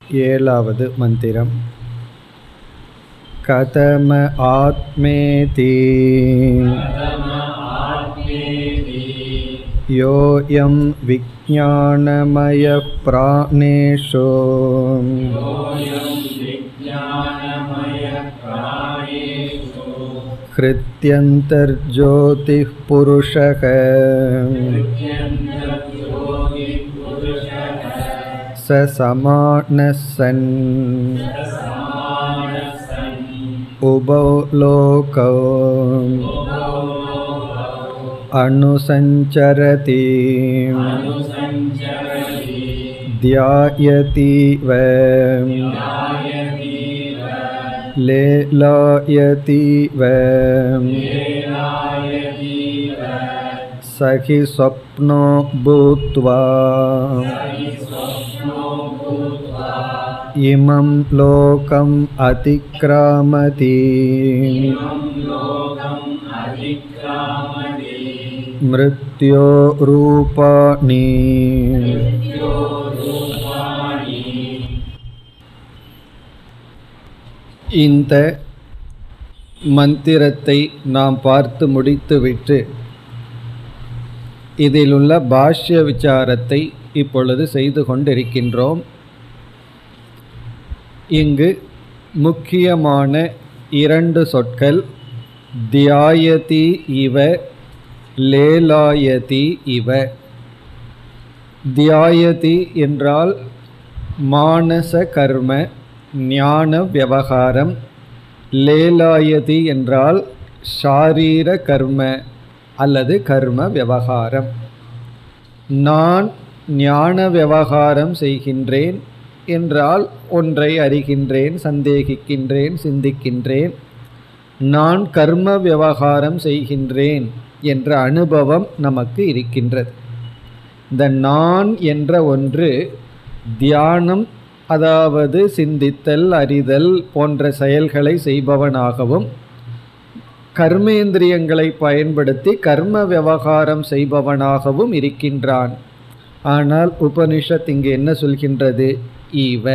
ஏழாவது மந்திரம் கதம ஆத்மேதி योऽयं विज्ञानमयः प्राणेषु हृत्यन्तर्ज्योतिः पुरुषः स समानः सन् उभौ लोकौ अनुसञ्चरति ध्यायतीव लेलायतीव स हि स्वप्नो भूत्वा इमं लोकम् अतिक्रामति मृत्यो रूपाणि இந்த மந்திரத்தை நாம் பார்த்து முடித்துவிட்டு இதிலுள்ள பாஷ்ய விசாரத்தை இப்பொழுது செய்து கொண்டிருக்கின்றோம் இங்கு முக்கியமான இரண்டு சொற்கள் தியாயதி இவ லேலாயதி இவ தியாயதி என்றால் மானச கர்ம ஞான விவகாரம் லேலாயதி என்றால் ஷாரீர கர்ம அல்லது கர்ம விவகாரம் நான் ஞான விவகாரம் செய்கின்றேன் என்றால் ஒன்றை அறிகின்றேன் சந்தேகிக்கின்றேன் சிந்திக்கின்றேன் நான் கர்ம விவகாரம் செய்கின்றேன் என்ற அனுபவம் நமக்கு இருக்கின்றது இந்த நான் என்ற ஒன்று தியானம் அதாவது சிந்தித்தல் அறிதல் போன்ற செயல்களை செய்பவனாகவும் கர்மேந்திரியங்களை பயன்படுத்தி கர்ம விவகாரம் செய்பவனாகவும் இருக்கின்றான் ஆனால் உபனிஷத் இங்கு என்ன சொல்கின்றது இவ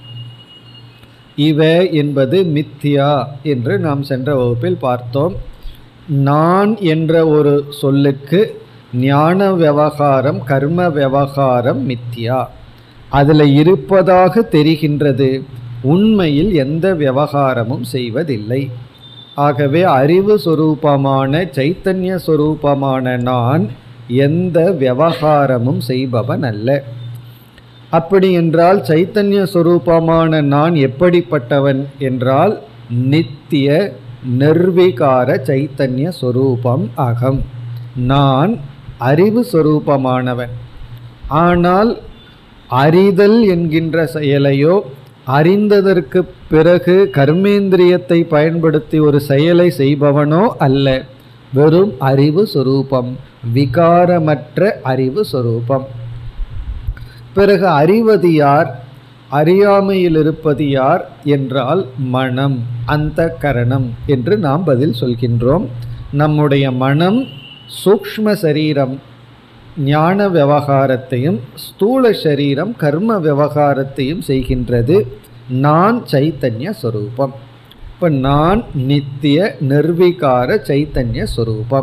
இவ என்பது மித்தியா என்று நாம் சென்ற வகுப்பில் பார்த்தோம் நான் என்ற ஒரு சொல்லுக்கு ஞான விவகாரம் கர்ம விவகாரம் மித்தியா அதில் இருப்பதாக தெரிகின்றது உண்மையில் எந்த விவகாரமும் செய்வதில்லை ஆகவே அறிவு சொரூபமான சைத்தன்ய சொரூபமான நான் எந்த விவகாரமும் செய்பவன் அல்ல அப்படி என்றால் சைத்தன்ய சொரூபமான நான் எப்படிப்பட்டவன் என்றால் நித்திய நிர்விகார சைத்தன்ய சொரூபம் அகம் நான் அறிவு சொரூபமானவன் ஆனால் அறிதல் என்கின்ற செயலையோ அறிந்ததற்கு பிறகு கர்மேந்திரியத்தை பயன்படுத்தி ஒரு செயலை செய்பவனோ அல்ல வெறும் அறிவு சொரூபம் விகாரமற்ற அறிவு சொரூபம் பிறகு அறிவது யார் அறியாமையில் இருப்பது யார் என்றால் மனம் அந்த கரணம் என்று நாம் பதில் சொல்கின்றோம் நம்முடைய மனம் சூக்ஷ்ம சரீரம் ஞான விவகாரத்தையும் ஸ்தூல சரீரம் கர்ம விவகாரத்தையும் செய்கின்றது நான் சைத்தன்ய சொரூபம் இப்போ நான் நித்திய நிர்விகார சைத்தன்ய சொரூபம்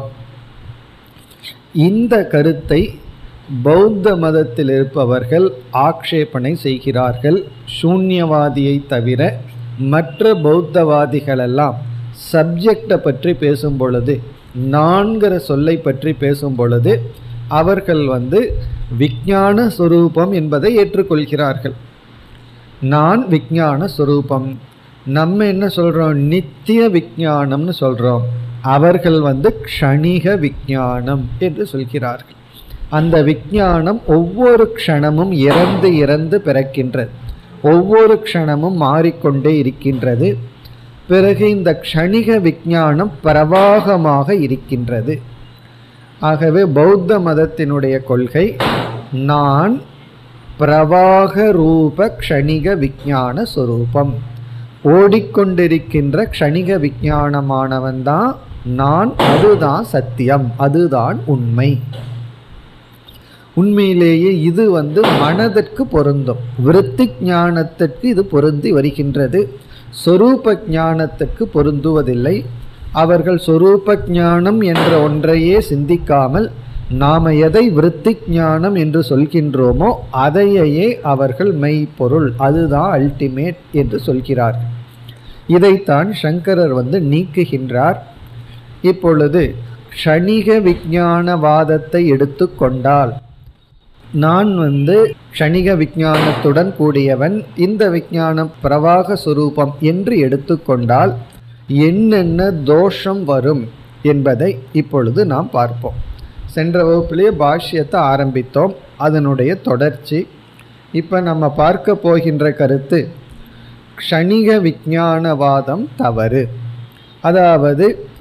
இந்த கருத்தை பௌத்த மதத்தில் இருப்பவர்கள் ஆக்ஷேபனை செய்கிறார்கள் சூன்யவாதியை தவிர மற்ற பௌத்தவாதிகளெல்லாம் சப்ஜெக்டை பற்றி பேசும் பொழுது நான்கிற சொல்லை பற்றி பேசும் பொழுது அவர்கள் வந்து விஞ்ஞான சொரூபம் என்பதை ஏற்றுக்கொள்கிறார்கள் நான் விஞ்ஞான சொரூபம் நம்ம என்ன சொல்கிறோம் நித்திய விஞ்ஞானம்னு சொல்கிறோம் அவர்கள் வந்து க்ஷணிக விஞ்ஞானம் என்று சொல்கிறார்கள் அந்த விஞ்ஞானம் ஒவ்வொரு க்ஷணமும் இறந்து இறந்து பிறக்கின்றது ஒவ்வொரு க்ஷணமும் மாறிக்கொண்டே இருக்கின்றது பிறகு இந்த க்ஷணிக விஞ்ஞானம் பிரவாகமாக இருக்கின்றது ஆகவே பௌத்த மதத்தினுடைய கொள்கை நான் பிரவாக ரூப க்ஷணிக விஞ்ஞான சொரூபம் ஓடிக்கொண்டிருக்கின்ற க்ஷணிக விஞ்ஞானமானவன் தான் நான் அதுதான் சத்தியம் அதுதான் உண்மை உண்மையிலேயே இது வந்து மனதிற்கு பொருந்தும் விருத்தி ஞானத்திற்கு இது பொருந்தி வருகின்றது சொரூப ஞானத்திற்கு பொருந்துவதில்லை அவர்கள் சொரூப ஞானம் என்ற ஒன்றையே சிந்திக்காமல் நாம எதை விருத்தி ஞானம் என்று சொல்கின்றோமோ அதையே அவர்கள் மெய்ப்பொருள் அதுதான் அல்டிமேட் என்று சொல்கிறார்கள் இதைத்தான் சங்கரர் வந்து நீக்குகின்றார் இப்பொழுது க்ஷணிக விஞ்ஞானவாதத்தை எடுத்துக்கொண்டால் நான் வந்து க்ஷணிக விஞ்ஞானத்துடன் கூடியவன் இந்த விஞ்ஞானம் பிரவாக சுரூபம் என்று எடுத்துக்கொண்டால் என்னென்ன தோஷம் வரும் என்பதை இப்பொழுது நாம் பார்ப்போம் சென்ற வகுப்பிலேயே பாஷ்யத்தை ஆரம்பித்தோம் அதனுடைய தொடர்ச்சி இப்போ நம்ம பார்க்க போகின்ற கருத்து க்ஷணிக விஞ்ஞானவாதம் தவறு அதாவது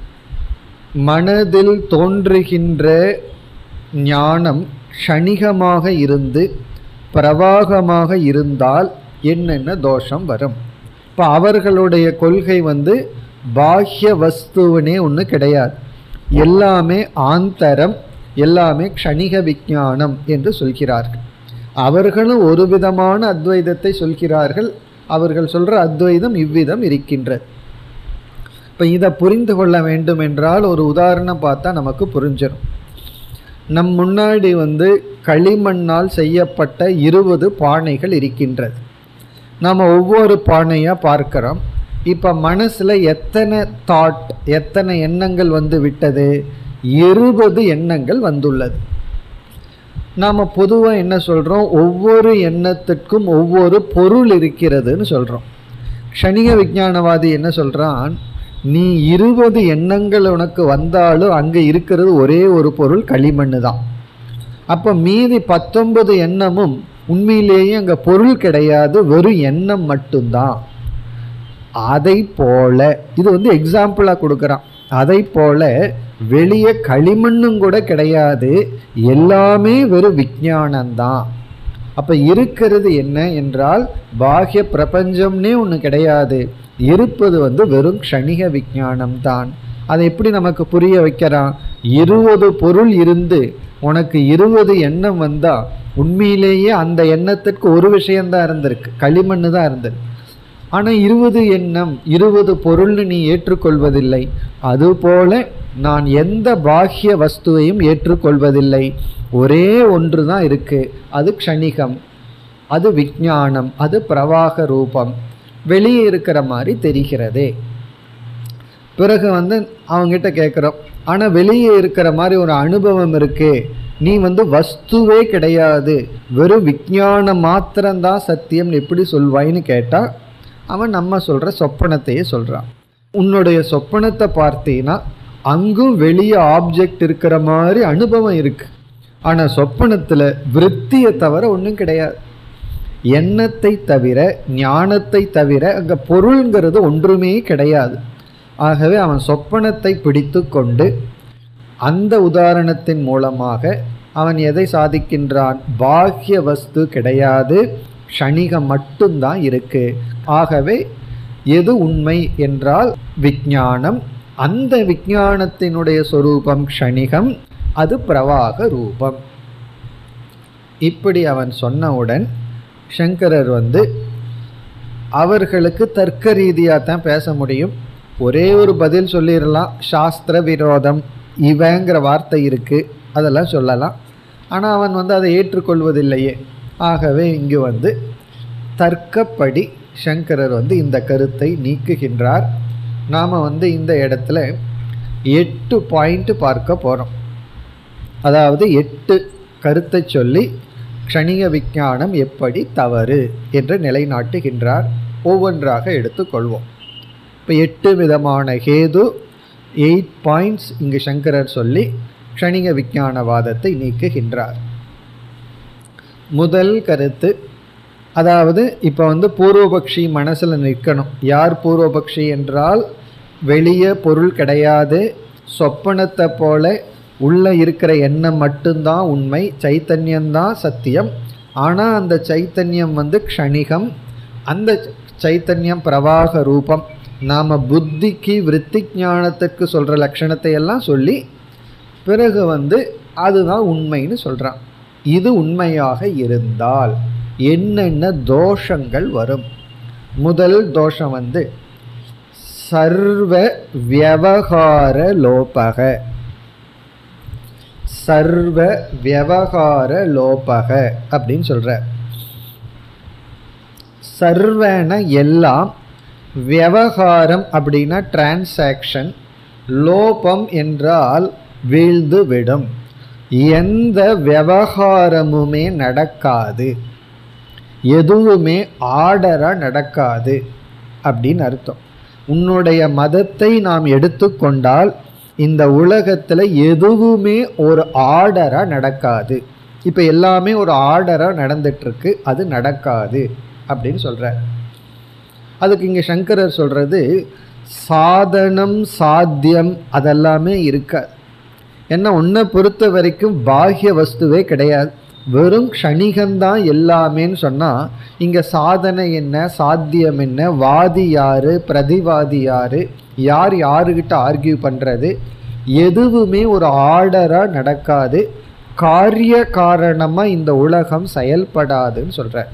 மனதில் தோன்றுகின்ற ஞானம் க்ஷணிகமாக இருந்து பிரவாகமாக இருந்தால் என்னென்ன தோஷம் வரும் இப்போ அவர்களுடைய கொள்கை வந்து பாஹ்ய வஸ்துவனே ஒன்று கிடையாது எல்லாமே ஆந்தரம் எல்லாமே க்ஷணிக விஞ்ஞானம் என்று சொல்கிறார்கள் அவர்களும் ஒரு விதமான அத்வைதத்தை சொல்கிறார்கள் அவர்கள் சொல்கிற அத்வைதம் இவ்விதம் இருக்கின்றது இப்போ இதை புரிந்து கொள்ள வேண்டும் என்றால் ஒரு உதாரணம் பார்த்தா நமக்கு புரிஞ்சிடும் நம் முன்னாடி வந்து களிமண்ணால் செய்யப்பட்ட இருபது பானைகள் இருக்கின்றது நாம் ஒவ்வொரு பானையாக பார்க்குறோம் இப்போ மனசில் எத்தனை தாட் எத்தனை எண்ணங்கள் வந்து விட்டது இருபது எண்ணங்கள் வந்துள்ளது நாம் பொதுவாக என்ன சொல்கிறோம் ஒவ்வொரு எண்ணத்திற்கும் ஒவ்வொரு பொருள் இருக்கிறதுன்னு சொல்கிறோம் க்ஷணிக விஞ்ஞானவாதி என்ன சொல்கிறான் நீ இருபது எண்ணங்கள் உனக்கு வந்தாலும் அங்கே இருக்கிறது ஒரே ஒரு பொருள் களிமண் தான் அப்போ மீதி பத்தொன்பது எண்ணமும் உண்மையிலேயே அங்கே பொருள் கிடையாது வெறும் எண்ணம் மட்டும்தான் அதை போல இது வந்து எக்ஸாம்பிளாக கொடுக்குறான் அதை போல வெளியே களிமண்ணும் கூட கிடையாது எல்லாமே வெறும் விஞ்ஞானம்தான் அப்போ இருக்கிறது என்ன என்றால் பாஹ்ய பிரபஞ்சம்னே ஒன்று கிடையாது இருப்பது வந்து வெறும் க்ஷணிக விஞ்ஞானம் தான் அதை எப்படி நமக்கு புரிய வைக்கிறான் இருபது பொருள் இருந்து உனக்கு இருபது எண்ணம் வந்தால் உண்மையிலேயே அந்த எண்ணத்திற்கு ஒரு விஷயந்தான் இருந்திருக்கு களிமண் தான் இருந்திருக்கு ஆனால் இருபது எண்ணம் இருபது பொருள்னு நீ ஏற்றுக்கொள்வதில்லை அதுபோல நான் எந்த பாஹ்ய வஸ்துவையும் ஏற்றுக்கொள்வதில்லை ஒரே ஒன்று தான் இருக்கு அது க்ஷணிகம் அது விஞ்ஞானம் அது பிரவாக ரூபம் வெளியே இருக்கிற மாதிரி தெரிகிறதே பிறகு வந்து அவங்ககிட்ட கேட்குறோம் ஆனால் வெளியே இருக்கிற மாதிரி ஒரு அனுபவம் இருக்கு நீ வந்து வஸ்துவே கிடையாது வெறும் விஞ்ஞானம் மாத்திரம்தான் சத்தியம் எப்படி சொல்வாயின்னு கேட்டால் அவன் நம்ம சொல்கிற சொப்பனத்தையே சொல்கிறான் உன்னுடைய சொப்பனத்தை பார்த்தீங்கன்னா அங்கும் வெளியே ஆப்ஜெக்ட் இருக்கிற மாதிரி அனுபவம் இருக்கு ஆனால் சொப்பனத்தில் விற்த்தியை தவிர ஒன்றும் கிடையாது எண்ணத்தை தவிர ஞானத்தை தவிர அங்கே பொருள்ங்கிறது ஒன்றுமே கிடையாது ஆகவே அவன் சொப்பனத்தை பிடித்து கொண்டு அந்த உதாரணத்தின் மூலமாக அவன் எதை சாதிக்கின்றான் பாஹ்ய வஸ்து கிடையாது க்ஷணிகம் மட்டும்தான் இருக்கு ஆகவே எது உண்மை என்றால் விஞ்ஞானம் அந்த விஞ்ஞானத்தினுடைய சொரூபம் க்ஷணிகம் அது பிரவாக ரூபம் இப்படி அவன் சொன்னவுடன் சங்கரர் வந்து அவர்களுக்கு தர்க்க ரீதியாக தான் பேச முடியும் ஒரே ஒரு பதில் சொல்லிடலாம் சாஸ்திர விரோதம் இவங்கிற வார்த்தை இருக்குது அதெல்லாம் சொல்லலாம் ஆனால் அவன் வந்து அதை ஏற்றுக்கொள்வதில்லையே ஆகவே இங்கு வந்து தர்க்கப்படி சங்கரர் வந்து இந்த கருத்தை நீக்குகின்றார் நாம் வந்து இந்த இடத்துல எட்டு பாயிண்ட் பார்க்க போகிறோம் அதாவது எட்டு கருத்தை சொல்லி க்ஷணிக விஞ்ஞானம் எப்படி தவறு என்று நிலைநாட்டுகின்றார் ஒவ்வொன்றாக எடுத்துக்கொள்வோம் இப்போ எட்டு விதமான ஹேது எயிட் பாயிண்ட்ஸ் இங்கு சங்கரர் சொல்லி க்ஷணிக விஞ்ஞானவாதத்தை நீக்குகின்றார் முதல் கருத்து அதாவது இப்போ வந்து பூர்வபக்ஷி மனசில் நிற்கணும் யார் பூர்வபக்ஷி என்றால் வெளியே பொருள் கிடையாது சொப்பனத்தை போல உள்ளே இருக்கிற எண்ணம் மட்டும்தான் உண்மை சைத்தன்யம்தான் சத்தியம் ஆனால் அந்த சைத்தன்யம் வந்து க்ஷணிகம் அந்த சைத்தன்யம் பிரவாக ரூபம் நாம் புத்திக்கு விருத்தி ஞானத்துக்கு சொல்கிற லட்சணத்தை எல்லாம் சொல்லி பிறகு வந்து அதுதான் உண்மைன்னு சொல்கிறான் இது உண்மையாக இருந்தால் என்னென்ன தோஷங்கள் வரும் முதல் தோஷம் வந்து சர்வ வியவகார லோபக சர்வ வியவகார லோபக அப்படின்னு சொல்ற சர்வன எல்லாம் வியவகாரம் அப்படின்னா டிரான்சாக்ஷன் லோபம் என்றால் வீழ்ந்து விடும் எந்த விவகாரமுமே நடக்காது எதுவுமே ஆர்டராக நடக்காது அப்படின்னு அர்த்தம் உன்னுடைய மதத்தை நாம் எடுத்துக்கொண்டால் இந்த உலகத்தில் எதுவுமே ஒரு ஆர்டராக நடக்காது இப்போ எல்லாமே ஒரு ஆர்டராக நடந்துட்டுருக்கு அது நடக்காது அப்படின்னு சொல்கிறார் அதுக்கு இங்கே சங்கரர் சொல்கிறது சாதனம் சாத்தியம் அதெல்லாமே இருக்காது ஏன்னா உன்னை பொறுத்த வரைக்கும் பாஹ்ய வஸ்துவே கிடையாது வெறும் க்ஷணிகம்தான் எல்லாமேன்னு சொன்னால் இங்கே சாதனை என்ன சாத்தியம் என்ன வாதி யார் பிரதிவாதி யார் யார் யாருக்கிட்ட ஆர்கியூ பண்ணுறது எதுவுமே ஒரு ஆர்டராக நடக்காது காரிய காரணமாக இந்த உலகம் செயல்படாதுன்னு சொல்கிறார்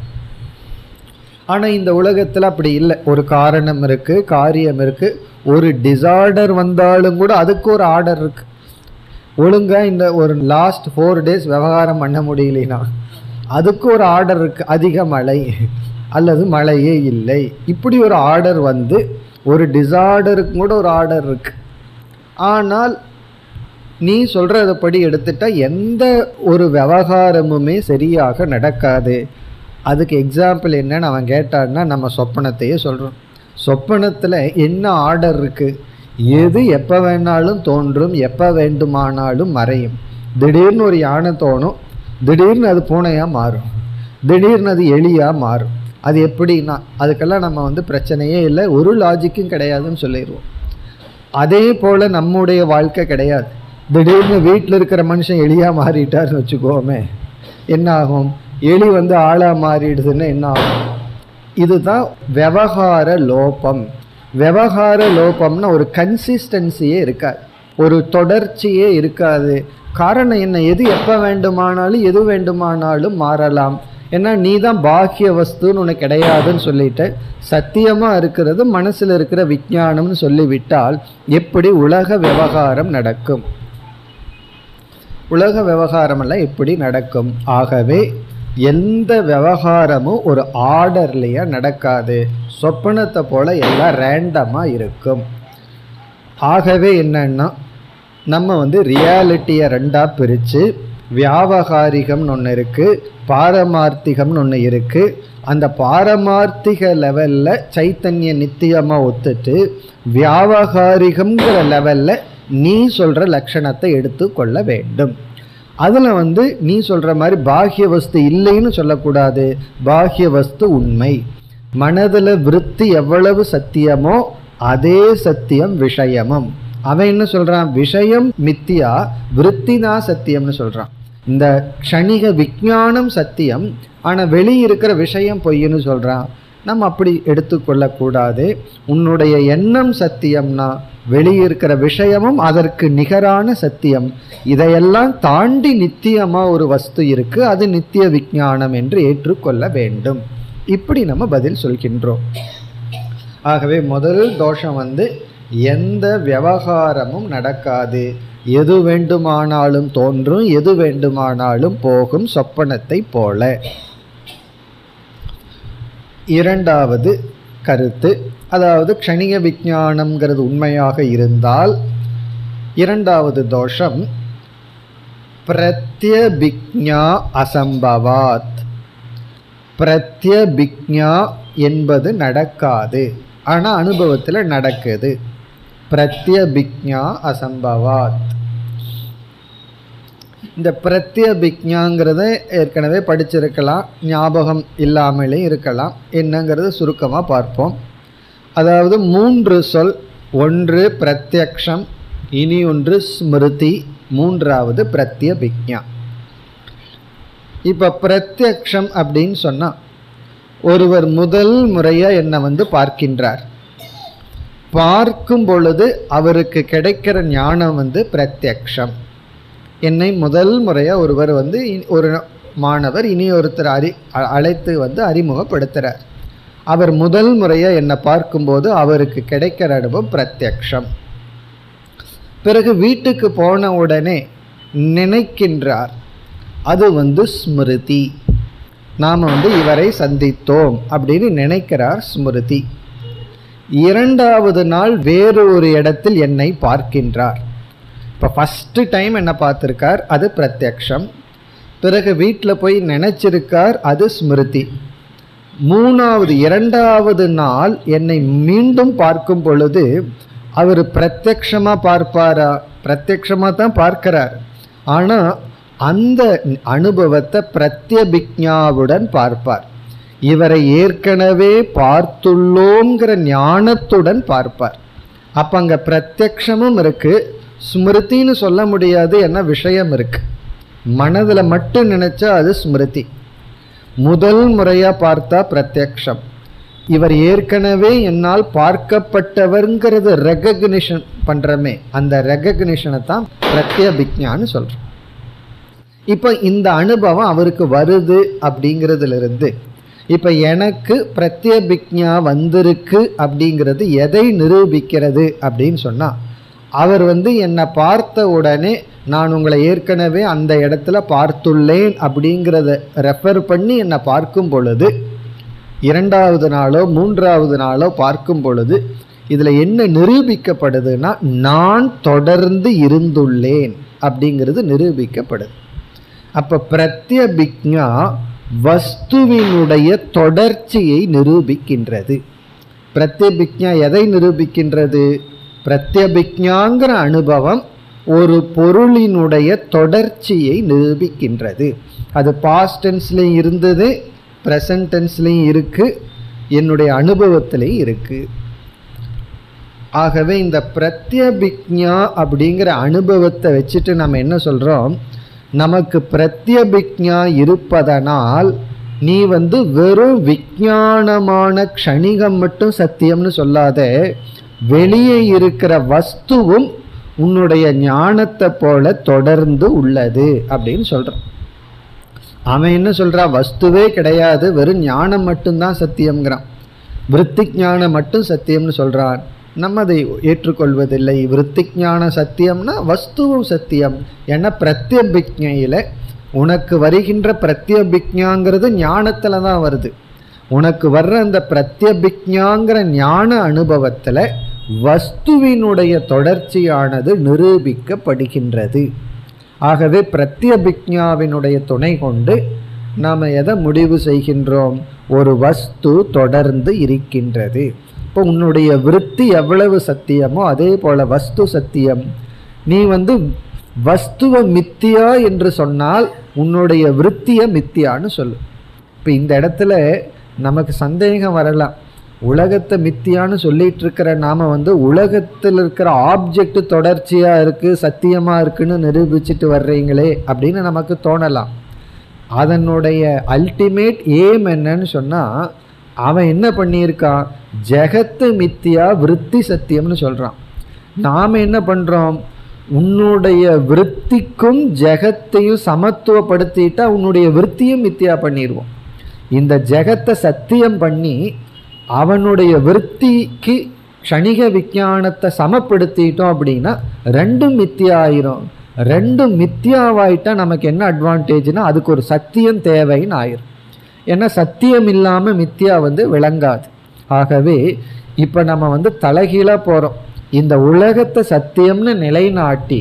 ஆனால் இந்த உலகத்தில் அப்படி இல்லை ஒரு காரணம் இருக்குது காரியம் இருக்குது ஒரு டிசார்டர் வந்தாலும் கூட அதுக்கு ஒரு ஆர்டர் இருக்குது ஒழுங்காக இந்த ஒரு லாஸ்ட் ஃபோர் டேஸ் விவகாரம் பண்ண முடியலனா அதுக்கு ஒரு ஆர்டர் இருக்குது அதிக மழை அல்லது மழையே இல்லை இப்படி ஒரு ஆர்டர் வந்து ஒரு டிசார்டருக்கு கூட ஒரு ஆர்டர் இருக்கு ஆனால் நீ சொல்கிறதப்படி எடுத்துட்டா எந்த ஒரு விவகாரமுமே சரியாக நடக்காது அதுக்கு எக்ஸாம்பிள் என்னன்னு அவன் கேட்டான்னா நம்ம சொப்பனத்தையே சொல்கிறோம் சொப்பனத்தில் என்ன ஆர்டர் இருக்குது எது எப்போ வேணாலும் தோன்றும் எப்போ வேண்டுமானாலும் மறையும் திடீர்னு ஒரு யானை தோணும் திடீர்னு அது பூனையாக மாறும் திடீர்னு அது எலியாக மாறும் அது எப்படின்னா அதுக்கெல்லாம் நம்ம வந்து பிரச்சனையே இல்லை ஒரு லாஜிக்கும் கிடையாதுன்னு சொல்லிடுவோம் அதே போல் நம்முடைய வாழ்க்கை கிடையாது திடீர்னு வீட்டில் இருக்கிற மனுஷன் எலியாக மாறிட்டார்னு வச்சுக்கோமே என்ன ஆகும் எலி வந்து ஆளாக மாறிடுதுன்னா என்ன ஆகும் இதுதான் விவகார லோபம் விவகார லோபம்னா ஒரு கன்சிஸ்டன்சியே இருக்காது ஒரு தொடர்ச்சியே இருக்காது காரணம் என்ன எது எப்போ வேண்டுமானாலும் எது வேண்டுமானாலும் மாறலாம் ஏன்னா நீ தான் பாக்கிய வஸ்துன்னு உனக்கு கிடையாதுன்னு சொல்லிட்டு சத்தியமாக இருக்கிறது மனசில் இருக்கிற விஞ்ஞானம்னு சொல்லிவிட்டால் எப்படி உலக விவகாரம் நடக்கும் உலக விவகாரமெல்லாம் எப்படி நடக்கும் ஆகவே எந்த விவகாரமும் ஒரு ஆர்டர்லையா நடக்காது சொப்பனத்தை போல எல்லாம் ரேண்டமாக இருக்கும் ஆகவே என்னன்னா நம்ம வந்து ரியாலிட்டியை ரெண்டாக பிரித்து வியாபகாரிகம்னு ஒன்று இருக்குது பாரமார்த்திகம்னு ஒன்று இருக்குது அந்த பாரமார்த்திக லெவலில் சைத்தன்ய நித்தியமாக ஒத்துட்டு வியாபகாரிகம்ங்கிற லெவலில் நீ சொல்கிற லட்சணத்தை எடுத்துக்கொள்ள வேண்டும் அதில் வந்து நீ சொல்கிற மாதிரி பாஹ்ய வஸ்து இல்லைன்னு சொல்லக்கூடாது பாஹ்ய வஸ்து உண்மை மனதில் விருத்தி எவ்வளவு சத்தியமோ அதே சத்தியம் விஷயமும் அவன் என்ன சொல்கிறான் விஷயம் மித்தியா விருத்தி தான் சத்தியம்னு சொல்கிறான் இந்த க்ஷணிக விஞ்ஞானம் சத்தியம் ஆனால் வெளியே இருக்கிற விஷயம் பொய்ன்னு சொல்கிறான் நம்ம அப்படி எடுத்துக்கொள்ளக்கூடாது உன்னுடைய எண்ணம் சத்தியம்னா வெளியே இருக்கிற விஷயமும் அதற்கு நிகரான சத்தியம் இதையெல்லாம் தாண்டி நித்தியமாக ஒரு வஸ்து இருக்குது அது நித்திய விஞ்ஞானம் என்று ஏற்றுக்கொள்ள வேண்டும் இப்படி நம்ம பதில் சொல்கின்றோம் ஆகவே முதல் தோஷம் வந்து எந்த விவகாரமும் நடக்காது எது வேண்டுமானாலும் தோன்றும் எது வேண்டுமானாலும் போகும் சொப்பனத்தை போல இரண்டாவது கருத்து அதாவது க்ஷணிக விஞ்ஞானம்ங்கிறது உண்மையாக இருந்தால் இரண்டாவது தோஷம் பிரத்யபிக்ஞா அசம்பவாத் பிரத்யபிக்ஞா என்பது நடக்காது ஆனால் அனுபவத்தில் நடக்குது பிரத்யபிக்ஞா அசம்பவாத் இந்த பிரத்யபிக்ஞாங்கிறத ஏற்கனவே படிச்சிருக்கலாம் ஞாபகம் இல்லாமலே இருக்கலாம் என்னங்கிறது சுருக்கமாக பார்ப்போம் அதாவது மூன்று சொல் ஒன்று பிரத்யக்ஷம் இனி ஒன்று ஸ்மிருதி மூன்றாவது பிரத்யபிக்ஞா இப்போ பிரத்யக்ஷம் அப்படின்னு சொன்னால் ஒருவர் முதல் முறையாக என்னை வந்து பார்க்கின்றார் பார்க்கும் பொழுது அவருக்கு கிடைக்கிற ஞானம் வந்து பிரத்யக்ஷம் என்னை முதல் முறையாக ஒருவர் வந்து இ- ஒரு மாணவர் இனி ஒருத்தர் அறி அ- அழைத்து வந்து அறிமுகப்படுத்துகிறார் அவர் முதல் முறையாக என்னை பார்க்கும்போது அவருக்கு கிடைக்கிற அனுபவம் பிரத்யக்ஷம் பிறகு வீட்டுக்கு போன உடனே நினைக்கின்றார் அது வந்து ஸ்மிருதி நாம் வந்து இவரை சந்தித்தோம் அப்படின்னு நினைக்கிறார் ஸ்மிருதி இரண்டாவது நாள் வேறு ஒரு இடத்தில் என்னை பார்க்கின்றார் இப்போ ஃபஸ்ட்டு டைம் என்ன பார்த்துருக்கார் அது பிரத்யக்ஷம் பிறகு வீட்டில் போய் நினச்சிருக்கார் அது ஸ்மிருதி மூணாவது இரண்டாவது நாள் என்னை மீண்டும் பார்க்கும் பொழுது அவர் பிரத்யக்ஷமாக பார்ப்பாரா பிரத்யக்ஷமாக தான் பார்க்கிறார் ஆனால் அந்த அனுபவத்தை பிரத்யபிக்ஞாவுடன் பார்ப்பார் இவரை ஏற்கனவே பார்த்துள்ளோங்கிற ஞானத்துடன் பார்ப்பார் அப்போ அங்கே பிரத்யக்ஷமும் இருக்கு ஸ்மிருதின்னு சொல்ல முடியாது என்ன விஷயம் இருக்கு மனதில் மட்டும் நினைச்சா அது ஸ்மிருதி முதல் முறையாக பார்த்தா பிரத்யக்ஷம் இவர் ஏற்கனவே என்னால் பார்க்கப்பட்டவர்ங்கிறது ரெகக்னிஷன் பண்ணுறமே அந்த ரெகக்னிஷனை தான் பிரத்யபிக்ஞான்னு சொல்கிறோம் இப்போ இந்த அனுபவம் அவருக்கு வருது அப்படிங்கிறதுலேருந்து இப்போ எனக்கு பிரத்யபிக்ஞா வந்திருக்கு அப்படிங்கிறது எதை நிரூபிக்கிறது அப்படின்னு சொன்னால் அவர் வந்து என்னை பார்த்த உடனே நான் உங்களை ஏற்கனவே அந்த இடத்துல பார்த்துள்ளேன் அப்படிங்கிறத ரெஃபர் பண்ணி என்னை பார்க்கும் பொழுது இரண்டாவது நாளோ மூன்றாவது நாளோ பார்க்கும் பொழுது இதில் என்ன நிரூபிக்கப்படுதுன்னா நான் தொடர்ந்து இருந்துள்ளேன் அப்படிங்கிறது நிரூபிக்கப்படுது அப்போ பிரத்யபிக்ஞா வஸ்துவினுடைய தொடர்ச்சியை நிரூபிக்கின்றது பிரத்யபிக்ஞா எதை நிரூபிக்கின்றது பிரத்யபிக்ஞாங்கிற அனுபவம் ஒரு பொருளினுடைய தொடர்ச்சியை நிரூபிக்கின்றது அது பாஸ்ட் டென்ஸ்லையும் இருந்தது ப்ரெசன்ட் டென்ஸ்லையும் இருக்கு என்னுடைய அனுபவத்திலையும் இருக்கு ஆகவே இந்த பிரத்யபிக்ஞா அப்படிங்கிற அனுபவத்தை வச்சுட்டு நம்ம என்ன சொல்கிறோம் நமக்கு பிரத்யபிக்ஞா இருப்பதனால் நீ வந்து வெறும் விஞ்ஞானமான க்ஷணிகம் மட்டும் சத்தியம்னு சொல்லாத வெளியே இருக்கிற வஸ்துவும் உன்னுடைய ஞானத்தை போல தொடர்ந்து உள்ளது அப்படின்னு சொல்கிறான் அவன் என்ன சொல்றான் வஸ்துவே கிடையாது வெறும் ஞானம் மட்டும்தான் சத்தியம்ங்கிறான் விருத்தி ஞானம் மட்டும் சத்தியம்னு சொல்றான் நம்ம அதை ஏற்றுக்கொள்வதில்லை விருத்தி ஞான சத்தியம்னா வஸ்துவும் சத்தியம் ஏன்னா பிரத்யபிக்ஞையில் உனக்கு வருகின்ற பிரத்யபிக்ஞாங்கிறது ஞானத்தில் தான் வருது உனக்கு வர்ற அந்த பிரத்யபிக்ஞாங்கிற ஞான அனுபவத்தில் வஸ்துவினுடைய தொடர்ச்சியானது நிரூபிக்கப்படுகின்றது ஆகவே பிரத்யபிக்ஞாவினுடைய துணை கொண்டு நாம் எதை முடிவு செய்கின்றோம் ஒரு வஸ்து தொடர்ந்து இருக்கின்றது இப்போ உன்னுடைய விருத்தி எவ்வளவு சத்தியமோ அதே போல வஸ்து சத்தியம் நீ வந்து வஸ்துவ மித்தியா என்று சொன்னால் உன்னுடைய விருத்திய மித்தியான்னு சொல்லு இப்போ இந்த இடத்துல நமக்கு சந்தேகம் வரலாம் உலகத்தை மித்தியான்னு சொல்லிட்டு இருக்கிற நாம வந்து உலகத்தில் இருக்கிற ஆப்ஜெக்ட் தொடர்ச்சியா இருக்கு சத்தியமா இருக்குன்னு நிரூபிச்சுட்டு வர்றீங்களே அப்படின்னு நமக்கு தோணலாம் அதனுடைய அல்டிமேட் ஏம் என்னன்னு சொன்னா அவன் என்ன பண்ணியிருக்கான் ஜெகத்து மித்தியா விருத்தி சத்தியம்னு சொல்றான் நாம என்ன பண்றோம் உன்னுடைய விருத்திக்கும் ஜெகத்தையும் சமத்துவப்படுத்திட்டா உன்னுடைய விருத்தியும் மித்தியா பண்ணிடுவோம் இந்த ஜெகத்தை சத்தியம் பண்ணி அவனுடைய விருத்திக்கு க்ஷணிக விஞ்ஞானத்தை சமப்படுத்திட்டோம் அப்படின்னா ரெண்டும் மித்தியா ஆயிரும் ரெண்டும் மித்தியாவாயிட்டா நமக்கு என்ன அட்வான்டேஜ்னா அதுக்கு ஒரு சத்தியம் தேவைன்னு ஆயிரும் ஏன்னா சத்தியம் இல்லாமல் மித்தியா வந்து விளங்காது ஆகவே இப்போ நம்ம வந்து தலைகீழாக போகிறோம் இந்த உலகத்தை சத்தியம்னு நிலைநாட்டி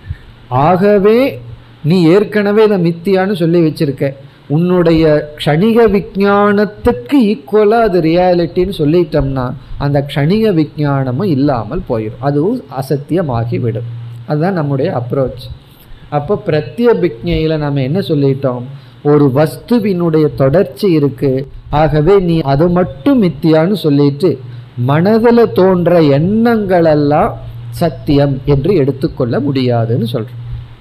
ஆகவே நீ ஏற்கனவே இதை மித்தியான்னு சொல்லி வச்சிருக்க உன்னுடைய க்ஷணிக விஞ்ஞானத்துக்கு ஈக்குவலாக அது ரியாலிட்டின்னு சொல்லிட்டோம்னா அந்த க்ஷணிக விஞ்ஞானமும் இல்லாமல் போயிடும் அதுவும் அசத்தியமாகி விடும் அதுதான் நம்முடைய அப்ரோச் அப்போ பிரத்யபிக்ஞையில் நம்ம என்ன சொல்லிட்டோம் ஒரு வஸ்துவினுடைய தொடர்ச்சி இருக்கு ஆகவே நீ அது மட்டும் மித்தியான்னு சொல்லிட்டு மனதில் தோன்ற எண்ணங்களெல்லாம் சத்தியம் என்று எடுத்துக்கொள்ள முடியாதுன்னு சொல்கிறோம்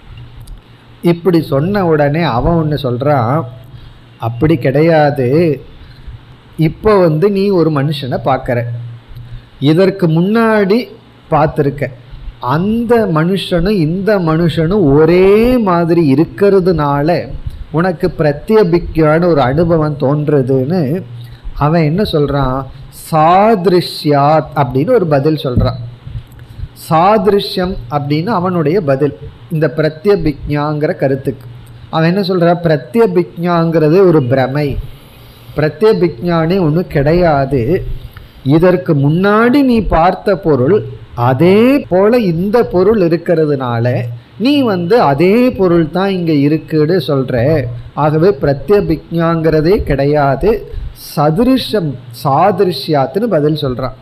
இப்படி சொன்ன உடனே அவன் ஒன்று சொல்கிறான் அப்படி கிடையாது இப்போ வந்து நீ ஒரு மனுஷனை பார்க்குற இதற்கு முன்னாடி பார்த்துருக்க அந்த மனுஷனும் இந்த மனுஷனும் ஒரே மாதிரி இருக்கிறதுனால உனக்கு பிரத்யபிக்கான ஒரு அனுபவம் தோன்றுதுன்னு அவன் என்ன சொல்றான் சாதிருஷ்யாத் அப்படின்னு ஒரு பதில் சொல்றான் சாதிருஷ்யம் அப்படின்னு அவனுடைய பதில் இந்த பிரத்யபிக்ஞாங்கிற கருத்துக்கு அவன் என்ன சொல்ற பிரத்யபிக்ஞாங்கிறது ஒரு பிரமை பிரத்யபிக்ஞானே ஒன்றும் கிடையாது இதற்கு முன்னாடி நீ பார்த்த பொருள் அதே போல இந்த பொருள் இருக்கிறதுனால நீ வந்து அதே பொருள் தான் இங்கே இருக்குன்னு சொல்ற ஆகவே பிரத்யபிக்ஞாங்கிறதே கிடையாது சதுருஷம் சாதிருஷ்யாத்துன்னு பதில் சொல்றான்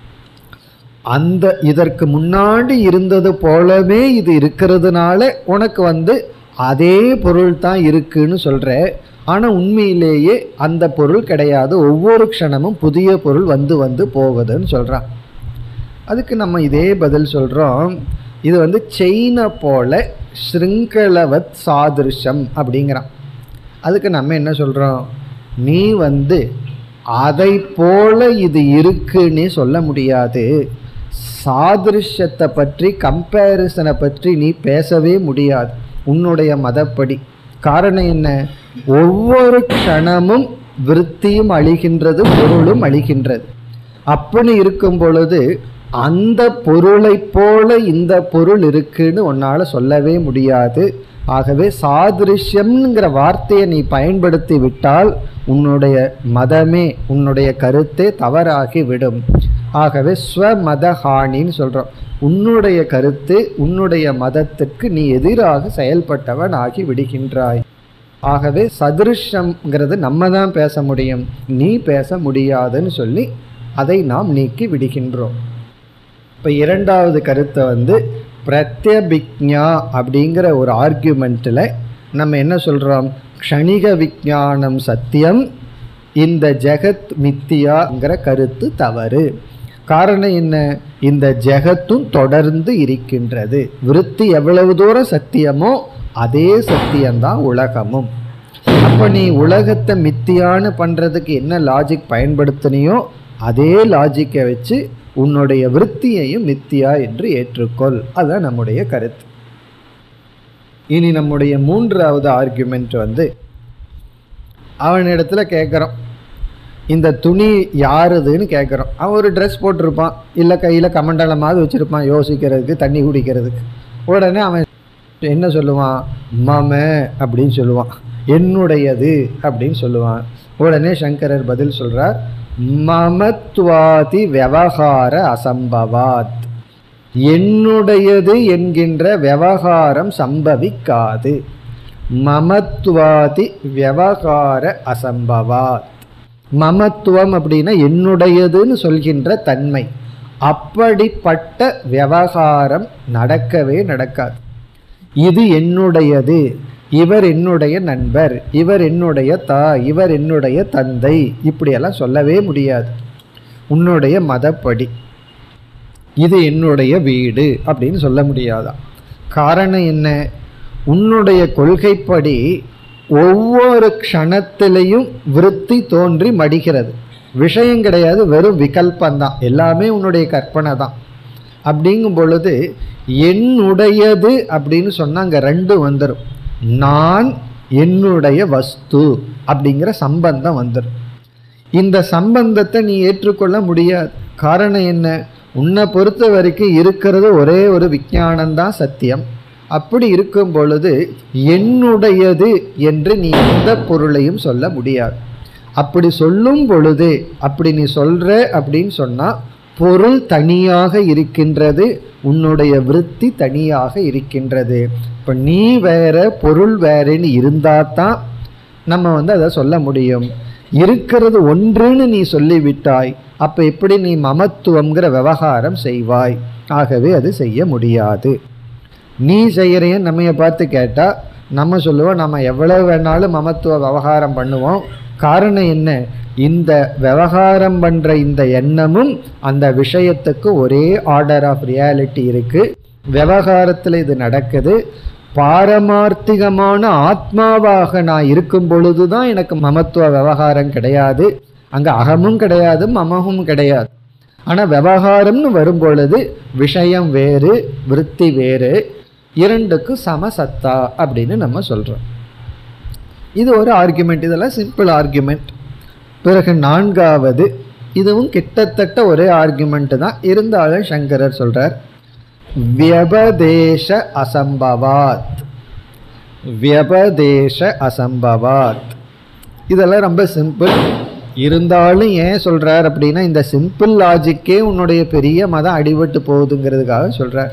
அந்த இதற்கு முன்னாடி இருந்தது போலவே இது இருக்கிறதுனால உனக்கு வந்து அதே பொருள் தான் இருக்குன்னு சொல்ற ஆனால் உண்மையிலேயே அந்த பொருள் கிடையாது ஒவ்வொரு க்ஷணமும் புதிய பொருள் வந்து வந்து போகுதுன்னு சொல்கிறான் அதுக்கு நம்ம இதே பதில் சொல்கிறோம் இது வந்து செயினை போல ஸ்ருங்கலவத் சாதிருஷம் அப்படிங்கிறான் அதுக்கு நம்ம என்ன சொல்கிறோம் நீ வந்து அதை போல இது இருக்குன்னே சொல்ல முடியாது சாதிருஷ்யத்தை பற்றி கம்பேரிசனை பற்றி நீ பேசவே முடியாது உன்னுடைய மதப்படி காரணம் என்ன ஒவ்வொரு க்ஷணமும் விருத்தியும் அழிகின்றது பொருளும் அழிகின்றது அப்படி இருக்கும் பொழுது அந்த பொருளைப் போல இந்த பொருள் இருக்குன்னு உன்னால் சொல்லவே முடியாது ஆகவே சாதிருஷ்யம்ங்கிற வார்த்தையை நீ பயன்படுத்தி விட்டால் உன்னுடைய மதமே உன்னுடைய கருத்தே தவறாகி விடும் ஆகவே ஸ்வமதஹானின்னு சொல்கிறோம் உன்னுடைய கருத்து உன்னுடைய மதத்திற்கு நீ எதிராக செயல்பட்டவன் ஆகி விடுகின்றாய் ஆகவே சதிருஷம்ங்கிறது நம்ம தான் பேச முடியும் நீ பேச முடியாதுன்னு சொல்லி அதை நாம் நீக்கி விடுகின்றோம் இப்போ இரண்டாவது கருத்தை வந்து பிரத்யபிக்ஞா அப்படிங்கிற ஒரு ஆர்கியூமெண்ட்டில் நம்ம என்ன சொல்கிறோம் க்ஷணிக விஞ்ஞானம் சத்தியம் இந்த ஜெகத் மித்தியாங்கிற கருத்து தவறு காரணம் என்ன இந்த ஜெகத்தும் தொடர்ந்து இருக்கின்றது விருத்தி எவ்வளவு தூரம் சத்தியமோ அதே சத்தியம்தான் உலகமும் அப்போ நீ உலகத்தை மித்தியான்னு பண்ணுறதுக்கு என்ன லாஜிக் பயன்படுத்தினியோ அதே லாஜிக்கை வச்சு உன்னுடைய விருத்தியையும் மித்தியா என்று ஏற்றுக்கொள் அதுதான் நம்முடைய கருத்து இனி நம்முடைய மூன்றாவது ஆர்குமெண்ட் வந்து அவனிடத்துல கேட்குறோம் இந்த துணி யாருதுன்னு கேட்குறோம் அவன் ஒரு ட்ரெஸ் போட்டிருப்பான் இல்லை கையில் கமண்டலமாவது வச்சுருப்பான் யோசிக்கிறதுக்கு தண்ணி குடிக்கிறதுக்கு உடனே அவன் என்ன சொல்லுவான் மம அப்படின்னு சொல்லுவான் என்னுடையது அப்படின்னு சொல்லுவான் உடனே சங்கரர் பதில் சொல்கிறார் மமத்வாதி விவகார அசம்பவாத் என்னுடையது என்கின்ற விவகாரம் சம்பவிக்காது மமத்வாதி விவகார அசம்பவாத் மமத்துவம் அப்படின்னா என்னுடையதுன்னு சொல்கின்ற தன்மை அப்படிப்பட்ட விவகாரம் நடக்கவே நடக்காது இது என்னுடையது இவர் என்னுடைய நண்பர் இவர் என்னுடைய தாய் இவர் என்னுடைய தந்தை இப்படியெல்லாம் சொல்லவே முடியாது உன்னுடைய மதப்படி இது என்னுடைய வீடு அப்படின்னு சொல்ல முடியாதா காரணம் என்ன உன்னுடைய கொள்கைப்படி ஒவ்வொரு க்ஷணத்திலையும் விருத்தி தோன்றி மடிகிறது விஷயம் கிடையாது வெறும் விகல்பந்தான் எல்லாமே உன்னுடைய கற்பனை தான் அப்படிங்கும் பொழுது என்னுடையது அப்படின்னு சொன்னால் அங்கே ரெண்டு வந்துடும் நான் என்னுடைய வஸ்து அப்படிங்கிற சம்பந்தம் வந்துடும் இந்த சம்பந்தத்தை நீ ஏற்றுக்கொள்ள முடியாது காரணம் என்ன உன்னை பொறுத்த வரைக்கும் இருக்கிறது ஒரே ஒரு விஞ்ஞானம்தான் சத்தியம் அப்படி இருக்கும் பொழுது என்னுடையது என்று நீ எந்த பொருளையும் சொல்ல முடியாது அப்படி சொல்லும் பொழுது அப்படி நீ சொல்ற அப்படின்னு சொன்னா பொருள் தனியாக இருக்கின்றது உன்னுடைய விருத்தி தனியாக இருக்கின்றது இப்போ நீ வேற பொருள் வேறன்னு இருந்தா தான் நம்ம வந்து அதை சொல்ல முடியும் இருக்கிறது ஒன்றுன்னு நீ சொல்லிவிட்டாய் அப்போ எப்படி நீ மமத்துவங்கிற விவகாரம் செய்வாய் ஆகவே அது செய்ய முடியாது நீ செய்கிறையன் நம்மைய பார்த்து கேட்டால் நம்ம சொல்லுவோம் நம்ம எவ்வளவு வேணாலும் மமத்துவ விவகாரம் பண்ணுவோம் காரணம் என்ன இந்த விவகாரம் பண்ணுற இந்த எண்ணமும் அந்த விஷயத்துக்கு ஒரே ஆர்டர் ஆஃப் ரியாலிட்டி இருக்குது விவகாரத்தில் இது நடக்குது பாரமார்த்திகமான ஆத்மாவாக நான் இருக்கும் பொழுது தான் எனக்கு மமத்துவ விவகாரம் கிடையாது அங்கே அகமும் கிடையாது மமமும் கிடையாது ஆனால் விவகாரம்னு வரும் பொழுது விஷயம் வேறு விருத்தி வேறு இரண்டுக்கும் சமசத்தா அப்படின்னு நம்ம சொல்கிறோம் இது ஒரு ஆர்குமெண்ட் இதெல்லாம் சிம்பிள் ஆர்குமெண்ட் பிறகு நான்காவது இதுவும் கிட்டத்தட்ட ஒரே ஆர்குமெண்ட் தான் இருந்தாலும் சங்கரர் சொல்றார் வியபதேச அசம்பவாத் வியபதேச அசம்பவாத் இதெல்லாம் ரொம்ப சிம்பிள் இருந்தாலும் ஏன் சொல்றார் அப்படின்னா இந்த சிம்பிள் லாஜிக்கே உன்னுடைய பெரிய மதம் அடிபட்டு போகுதுங்கிறதுக்காக சொல்றார்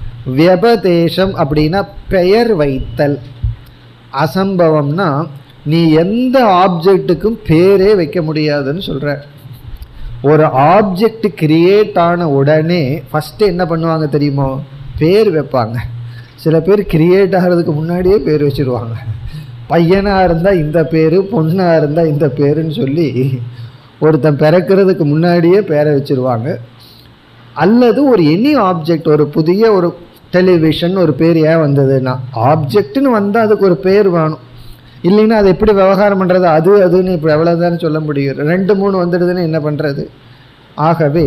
வியபதேசம் அப்படின்னா பெயர் வைத்தல் அசம்பவம்னா நீ எந்த ஆப்ஜெக்ட்டுக்கும் பேரே வைக்க முடியாதுன்னு சொல்ற ஒரு ஆப்ஜெக்ட் கிரியேட் ஆன உடனே ஃபர்ஸ்ட் என்ன பண்ணுவாங்க தெரியுமோ பேர் வைப்பாங்க சில பேர் கிரியேட் ஆகிறதுக்கு முன்னாடியே பேர் வச்சிருவாங்க பையனாக இருந்தால் இந்த பேர் பொண்ணாக இருந்தால் இந்த பேருன்னு சொல்லி ஒருத்தன் பிறக்கிறதுக்கு முன்னாடியே பேரை வச்சிருவாங்க அல்லது ஒரு எனி ஆப்ஜெக்ட் ஒரு புதிய ஒரு டெலிவிஷன் ஒரு பேர் ஏன் வந்ததுன்னா ஆப்ஜெக்ட்னு வந்தால் அதுக்கு ஒரு பேர் வேணும் இல்லைன்னா அது எப்படி விவகாரம் பண்ணுறது அது அதுன்னு இப்போ எவ்வளோதானே சொல்ல முடியும் ரெண்டு மூணு வந்துடுதுன்னு என்ன பண்ணுறது ஆகவே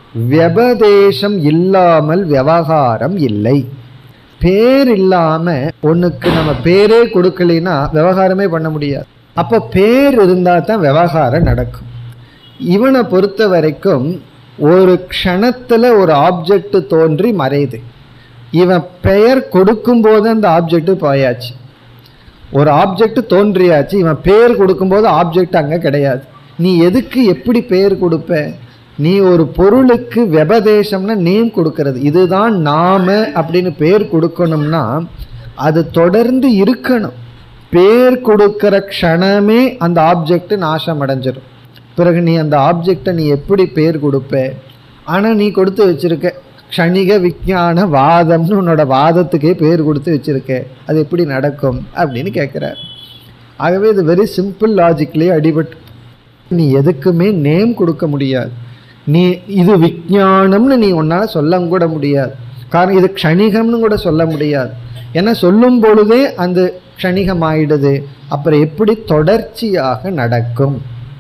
வியபதேசம் இல்லாமல் விவகாரம் இல்லை பேர் இல்லாமல் ஒன்றுக்கு நம்ம பேரே கொடுக்கலைன்னா விவகாரமே பண்ண முடியாது அப்போ பேர் இருந்தால் தான் விவகாரம் நடக்கும் இவனை பொறுத்த வரைக்கும் ஒரு க்ஷணத்தில் ஒரு ஆப்ஜெக்ட் தோன்றி மறையுது இவன் பெயர் கொடுக்கும்போது அந்த ஆப்ஜெக்ட் போயாச்சு ஒரு ஆப்ஜெக்ட் தோன்றியாச்சு இவன் பேர் கொடுக்கும்போது ஆப்ஜெக்ட் அங்கே கிடையாது நீ எதுக்கு எப்படி பேர் கொடுப்ப நீ ஒரு பொருளுக்கு வெபதேசம்னா நேம் கொடுக்கறது இதுதான் நாம அப்படின்னு பேர் கொடுக்கணும்னா அது தொடர்ந்து இருக்கணும் பேர் கொடுக்கிற க்ஷணமே அந்த ஆப்ஜெக்ட் நாசம் அடைஞ்சிடும் பிறகு நீ அந்த ஆப்ஜெக்டை நீ எப்படி பேர் கொடுப்ப ஆனால் நீ கொடுத்து வச்சிருக்க க்ஷணிக விஞ்ஞான வாதம்னு உன்னோட வாதத்துக்கே பேர் கொடுத்து வச்சிருக்க அது எப்படி நடக்கும் அப்படின்னு கேட்குறார் ஆகவே இது வெரி சிம்பிள் லாஜிக்லேயே அடிபட்டு நீ எதுக்குமே நேம் கொடுக்க முடியாது நீ இது விஞ்ஞானம்னு நீ உன்னால் சொல்ல கூட முடியாது காரணம் இது க்ஷணிகம்னு கூட சொல்ல முடியாது ஏன்னா சொல்லும் பொழுதே அந்த க்ஷணிகம் ஆயிடுது அப்புறம் எப்படி தொடர்ச்சியாக நடக்கும்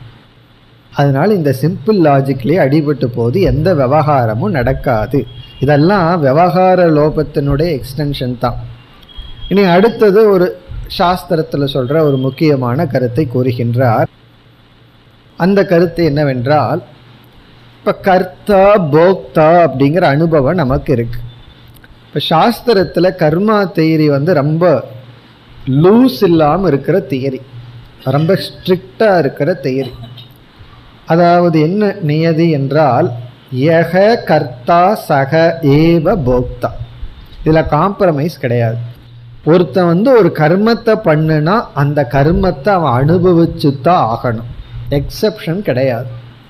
அதனால் இந்த சிம்பிள் லாஜிக்லேயே அடிபட்டு போது எந்த விவகாரமும் நடக்காது இதெல்லாம் விவகார லோபத்தினுடைய எக்ஸ்டென்ஷன் தான் இனி அடுத்தது ஒரு சாஸ்திரத்தில் சொல்கிற ஒரு முக்கியமான கருத்தை கூறுகின்றார் அந்த கருத்து என்னவென்றால் இப்போ கர்த்தா போக்தா அப்படிங்கிற அனுபவம் நமக்கு இருக்கு இப்போ சாஸ்திரத்தில் கர்மா தியரி வந்து ரொம்ப லூஸ் இல்லாமல் இருக்கிற தியரி ரொம்ப ஸ்ட்ரிக்டாக இருக்கிற தியரி அதாவது என்ன நியதி என்றால் யக கர்த்தா சக ஏவ போக்தா இதில் காம்ப்ரமைஸ் கிடையாது ஒருத்தன் வந்து ஒரு கர்மத்தை பண்ணுனா அந்த கர்மத்தை அவன் அனுபவிச்சு தான் ஆகணும் எக்ஸப்ஷன் கிடையாது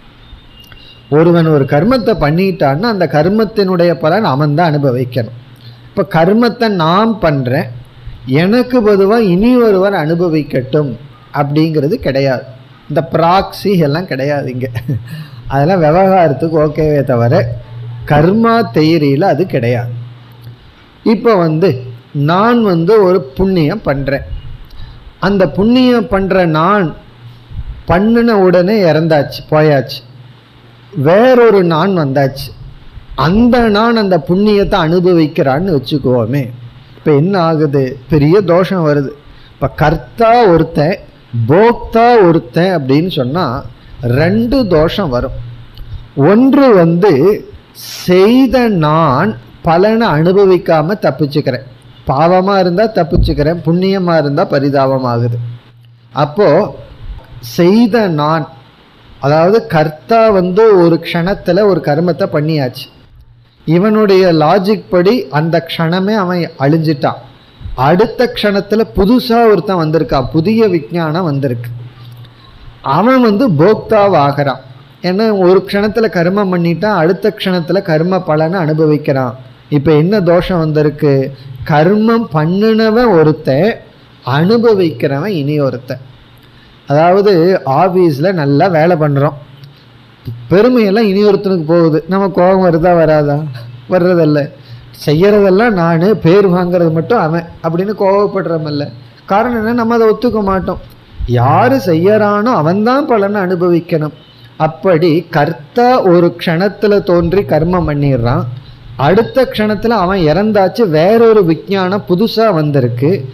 ஒருவன் ஒரு கர்மத்தை பண்ணிட்டான்னா அந்த கர்மத்தினுடைய பலன் அவன் தான் அனுபவிக்கணும் இப்போ கர்மத்தை நான் பண்ணுறேன் எனக்கு பொதுவாக இனி ஒருவர் அனுபவிக்கட்டும் அப்படிங்கிறது கிடையாது இந்த ப்ராக்சி எல்லாம் கிடையாது இங்கே அதெல்லாம் விவகாரத்துக்கு ஓகேவே தவிர கர்மா தெயரியில் அது கிடையாது இப்போ வந்து நான் வந்து ஒரு புண்ணியம் பண்ணுறேன் அந்த புண்ணியம் பண்ணுற நான் பண்ணின உடனே இறந்தாச்சு போயாச்சு வேறொரு நான் வந்தாச்சு அந்த நான் அந்த புண்ணியத்தை அனுபவிக்கிறான்னு வச்சுக்குவோமே இப்போ என்ன ஆகுது பெரிய தோஷம் வருது இப்போ கர்த்தா ஒருத்தன் போக்தா ஒருத்தன் அப்படின்னு சொன்னால் ரெண்டு தோஷம் வரும் ஒன்று வந்து செய்த நான் பலனை அனுபவிக்காம தப்பிச்சுக்கிறேன் பாவமாக இருந்தால் தப்பிச்சுக்கிறேன் புண்ணியமாக இருந்தால் பரிதாபமாகுது அப்போது செய்த நான் அதாவது கர்த்தா வந்து ஒரு க்ஷணத்தில் ஒரு கர்மத்தை பண்ணியாச்சு இவனுடைய லாஜிக் படி அந்த க்ஷணமே அவன் அழிஞ்சிட்டான் அடுத்த க்ஷணத்தில் புதுசாக ஒருத்தன் வந்திருக்கான் புதிய விஞ்ஞானம் வந்திருக்கு அவன் வந்து போக்தாவாகிறான் ஏன்னா ஒரு க்ஷணத்தில் கர்மம் பண்ணிட்டான் அடுத்த க்ஷணத்தில் கர்ம பலனை அனுபவிக்கிறான் இப்போ என்ன தோஷம் வந்திருக்கு கர்மம் பண்ணினவன் ஒருத்தன் அனுபவிக்கிறவன் இனி ஒருத்தன் அதாவது ஆஃபீஸில் நல்லா வேலை பண்ணுறோம் பெருமையெல்லாம் இனி ஒருத்தனுக்கு போகுது நம்ம கோபம் வருதா வராதா வர்றதில்ல செய்யறதெல்லாம் நான் பேர் வாங்குறது மட்டும் அவன் அப்படின்னு கோவப்படுறமல்ல காரணம் என்ன நம்ம அதை ஒத்துக்க மாட்டோம் யார் செய்யறானோ அவன்தான் பலனை அனுபவிக்கணும் அப்படி கர்த்தா ஒரு க்ஷணத்தில் தோன்றி கர்மம் பண்ணிடுறான் அடுத்த க்ஷணத்தில் அவன் இறந்தாச்சு வேறொரு விஞ்ஞானம் புதுசாக வந்திருக்கு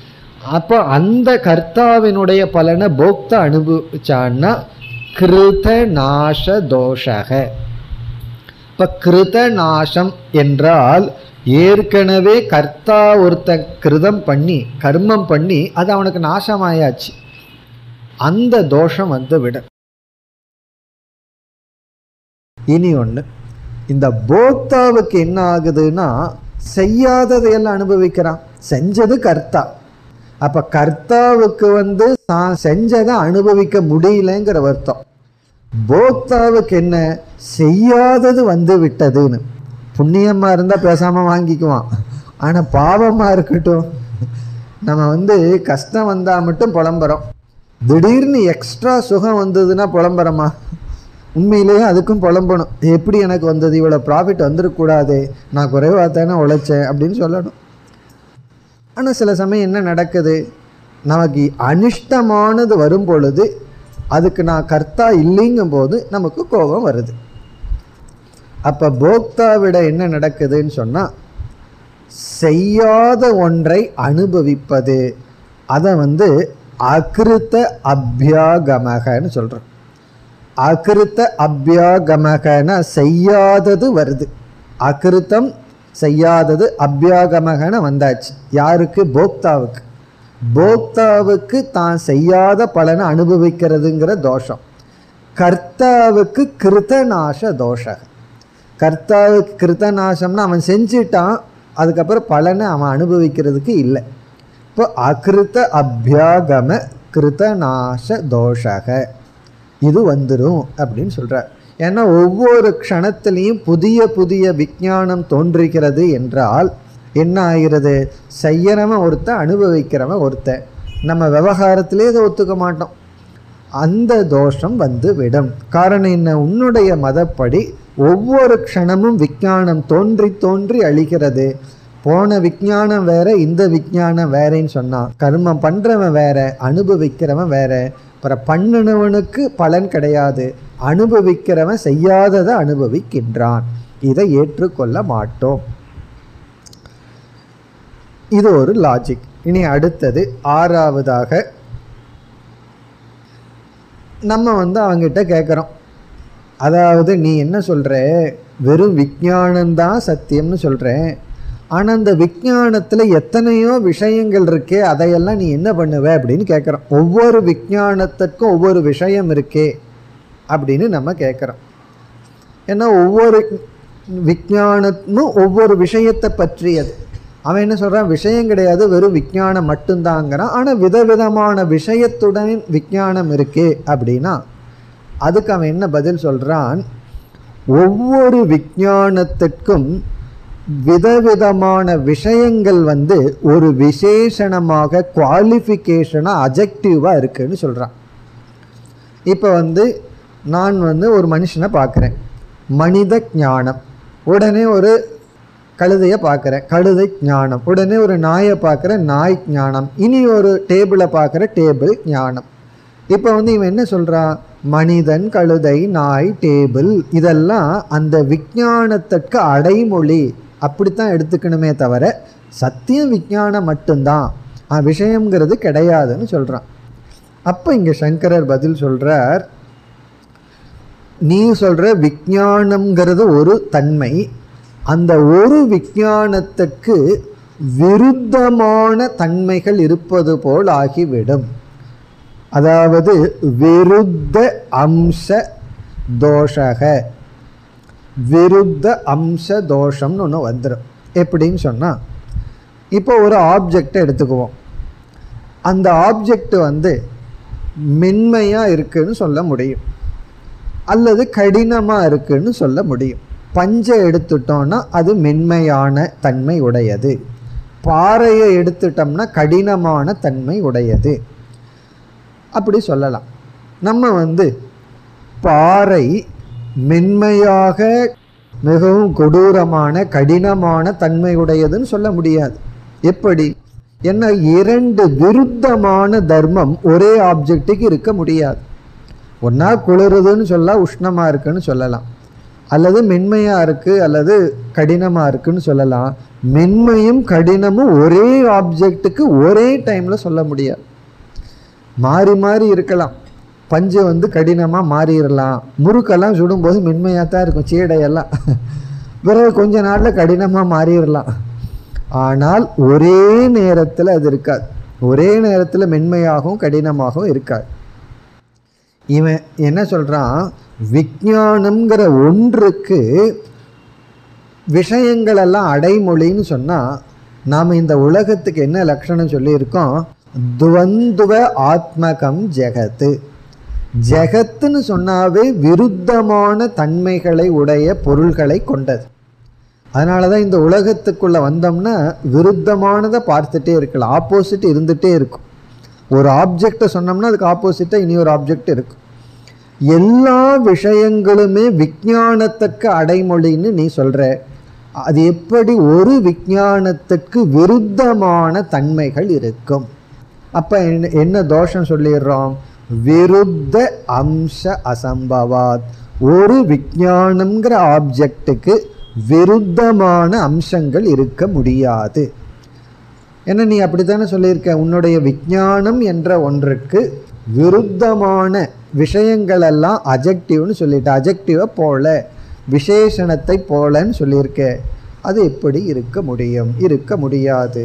அப்போ அந்த கர்த்தாவினுடைய பலனை போக்தா அனுபவிச்சான்னா கிருத நாச தோஷக இப்ப கிருத நாசம் என்றால் ஏற்கனவே கர்த்தா ஒருத்த கிருதம் பண்ணி கர்மம் பண்ணி அது அவனுக்கு நாசமாயாச்சு அந்த தோஷம் வந்து விட இனி ஒன்று இந்த போக்தாவுக்கு என்ன ஆகுதுன்னா செய்யாததையெல்லாம் அனுபவிக்கிறான் செஞ்சது கர்த்தா அப்ப கர்த்தாவுக்கு வந்து தான் செஞ்சதை அனுபவிக்க முடியலங்கிற வருத்தம் போக்தாவுக்கு என்ன செய்யாதது வந்து விட்டதுன்னு புண்ணியமா இருந்தா பேசாம வாங்கிக்குவான் ஆனா பாவமா இருக்கட்டும் நம்ம வந்து கஷ்டம் வந்தா மட்டும் புலம்புறோம் திடீர்னு எக்ஸ்ட்ரா சுகம் வந்ததுன்னா புலம்புறோமா உண்மையிலேயே அதுக்கும் புலம்பணும் எப்படி எனக்கு வந்தது இவ்வளோ ப்ராஃபிட் வந்துடக்கூடாது நான் குறைவாக தானே உழைச்சேன் அப்படின்னு சொல்லணும் ஆனால் சில சமயம் என்ன நடக்குது நமக்கு அனிஷ்டமானது வரும் பொழுது அதுக்கு நான் கர்த்தா இல்லைங்கும் போது நமக்கு கோபம் வருது அப்போ போக்தாவிட என்ன நடக்குதுன்னு சொன்னால் செய்யாத ஒன்றை அனுபவிப்பது அதை வந்து அகிருத்த அபியாகமகன்னு சொல்கிறோம் அகிருத்த அபியாகமகன செய்யாதது வருது அகிருத்தம் செய்யாதது அபியாகமகன வந்தாச்சு யாருக்கு போக்தாவுக்கு போக்தாவுக்கு தான் செய்யாத பலனை அனுபவிக்கிறதுங்கிற தோஷம் கர்த்தாவுக்கு கிருத்தநாச தோஷம் கர்த்தாவுக்கு கிருத்தநாசம்னா அவன் செஞ்சிட்டான் அதுக்கப்புறம் பலனை அவன் அனுபவிக்கிறதுக்கு இல்லை இப்போ அகிருத்த அபியாகம கிருத்தநாச தோஷக இது வந்துடும் அப்படின்னு சொல்கிறார் ஏன்னா ஒவ்வொரு க்ஷணத்திலையும் புதிய புதிய விஞ்ஞானம் தோன்றுகிறது என்றால் என்ன ஆகிறது செய்யறவன் ஒருத்தன் அனுபவிக்கிறவன் ஒருத்தன் நம்ம விவகாரத்திலே இதை ஒத்துக்க மாட்டோம் அந்த தோஷம் வந்து விடும் காரணம் என்ன உன்னுடைய மதப்படி ஒவ்வொரு க்ஷணமும் விஞ்ஞானம் தோன்றி தோன்றி அழிகிறது போன விஞ்ஞானம் வேற இந்த விஞ்ஞானம் வேறேன்னு சொன்னான் கர்மம் பண்றவன் வேற அனுபவிக்கிறவன் வேற அப்புறம் பண்ணினவனுக்கு பலன் கிடையாது அனுபவிக்கிறவன் செய்யாததை அனுபவிக்கின்றான் இதை ஏற்றுக்கொள்ள மாட்டோம் இது ஒரு லாஜிக் இனி அடுத்தது ஆறாவதாக நம்ம வந்து அவங்கிட்ட கேட்குறோம் அதாவது நீ என்ன சொல்ற வெறும் விஞ்ஞானம்தான் சத்தியம்னு சொல்கிறேன் ஆனால் அந்த விஞ்ஞானத்தில் எத்தனையோ விஷயங்கள் இருக்கே அதையெல்லாம் நீ என்ன பண்ணுவ அப்படின்னு கேட்குறோம் ஒவ்வொரு விஞ்ஞானத்திற்கும் ஒவ்வொரு விஷயம் இருக்கே அப்படின்னு நம்ம கேட்குறோம் ஏன்னா ஒவ்வொரு விஞ்ஞானமும் ஒவ்வொரு விஷயத்தை பற்றியது அவன் என்ன சொல்கிறான் விஷயம் கிடையாது வெறும் விஞ்ஞானம் மட்டும்தாங்கிறான் ஆனால் விதவிதமான விஷயத்துடன் விஞ்ஞானம் இருக்கே அப்படின்னா அதுக்கு அவன் என்ன பதில் சொல்கிறான் ஒவ்வொரு விஞ்ஞானத்திற்கும் விதவிதமான விஷயங்கள் வந்து ஒரு விசேஷணமாக குவாலிஃபிகேஷனாக அஜெக்டிவாக இருக்குன்னு சொல்கிறான் இப்போ வந்து நான் வந்து ஒரு மனுஷனை பார்க்குறேன் மனித ஞானம் உடனே ஒரு கழுதையை பார்க்குறேன் கழுதை ஞானம் உடனே ஒரு நாயை பார்க்குறேன் நாய் ஞானம் இனி ஒரு டேபிளை பார்க்குற டேபிள் ஞானம் இப்போ வந்து இவன் என்ன சொல்கிறான் மனிதன் கழுதை நாய் டேபிள் இதெல்லாம் அந்த விஞ்ஞானத்திற்கு அடைமொழி அப்படித்தான் எடுத்துக்கணுமே தவிர சத்தியம் விஞ்ஞானம் மட்டும்தான் ஆ, விஷயம்ங்கிறது கிடையாதுன்னு சொல்கிறான் அப்போ இங்கே சங்கரர் பதில் சொல்கிறார் நீ சொல்கிற விஞ்ஞானம்ங்கிறது ஒரு தன்மை அந்த ஒரு விஞ்ஞானத்துக்கு விருத்தமான தன்மைகள் இருப்பது போல் ஆகிவிடும் அதாவது விருத்த அம்ச தோஷக விருத்த அம்ச தோஷம்னு ஒன்று வந்துடும் எப்படின்னு சொன்னால் இப்போ ஒரு ஆப்ஜெக்டை எடுத்துக்குவோம் அந்த ஆப்ஜெக்ட் வந்து மென்மையாக இருக்குன்னு சொல்ல முடியும் அல்லது கடினமாக இருக்குன்னு சொல்ல முடியும் பஞ்சை எடுத்துட்டோம்னா அது மென்மையான தன்மை உடையது பாறையை எடுத்துட்டோம்னா கடினமான தன்மை உடையது அப்படி சொல்லலாம் நம்ம வந்து பாறை மென்மையாக மிகவும் கொடூரமான கடினமான தன்மை உடையதுன்னு சொல்ல முடியாது எப்படி என்ன இரண்டு விருத்தமான தர்மம் ஒரே ஆப்ஜெக்ட்டுக்கு இருக்க முடியாது ஒன்றா குளிருதுன்னு சொல்ல உஷ்ணமாக இருக்குன்னு சொல்லலாம் அல்லது மென்மையாக இருக்குது அல்லது கடினமாக இருக்குன்னு சொல்லலாம் மென்மையும் கடினமும் ஒரே ஆப்ஜெக்ட்டுக்கு ஒரே டைமில் சொல்ல முடியாது மாறி மாறி இருக்கலாம் பஞ்சு வந்து கடினமாக மாறிடலாம் முறுக்கெல்லாம் சுடும்போது மென்மையாக தான் இருக்கும் சீடையெல்லாம் பிறகு கொஞ்ச நாளில் கடினமாக மாறிடலாம் ஆனால் ஒரே நேரத்தில் அது இருக்காது ஒரே நேரத்தில் மென்மையாகவும் கடினமாகவும் இருக்காது இவன் என்ன சொல்கிறான் விஞ்ஞானம்ங்கிற ஒன்றுக்கு விஷயங்களெல்லாம் அடைமொழின்னு சொன்னால் நாம் இந்த உலகத்துக்கு என்ன லட்சணம் சொல்லியிருக்கோம் துவந்துவ ஆத்மகம் ஜெகத்து ஜெகத்துன்னு சொன்னாவே விருத்தமான தன்மைகளை உடைய பொருள்களை கொண்டது அதனால தான் இந்த உலகத்துக்குள்ளே வந்தோம்னா விருத்தமானதை பார்த்துட்டே இருக்கலாம் ஆப்போசிட் இருந்துகிட்டே இருக்கும் ஒரு ஆப்ஜெக்டை சொன்னோம்னா அதுக்கு ஆப்போசிட்டாக இனி ஒரு ஆப்ஜெக்ட் இருக்கும் எல்லா விஷயங்களுமே விஞ்ஞானத்துக்கு அடைமொழின்னு நீ சொல்கிற அது எப்படி ஒரு விஞ்ஞானத்துக்கு விருத்தமான தன்மைகள் இருக்கும் அப்போ என்ன என்ன தோஷம் சொல்லிடுறோம் விருத்த அம்ச அசம்பவாத் ஒரு விஞ்ஞானம்ங்கிற ஆப்ஜெக்ட்டுக்கு விருத்தமான அம்சங்கள் இருக்க முடியாது ஏன்னா நீ அப்படித்தானே சொல்லியிருக்க உன்னுடைய விஞ்ஞானம் என்ற ஒன்றுக்கு விருத்தமான விஷயங்கள் எல்லாம் அஜெக்டிவ்னு சொல்லிட்ட அஜெக்டிவை போல விசேஷணத்தை போலன்னு சொல்லியிருக்க அது எப்படி இருக்க முடியும் இருக்க முடியாது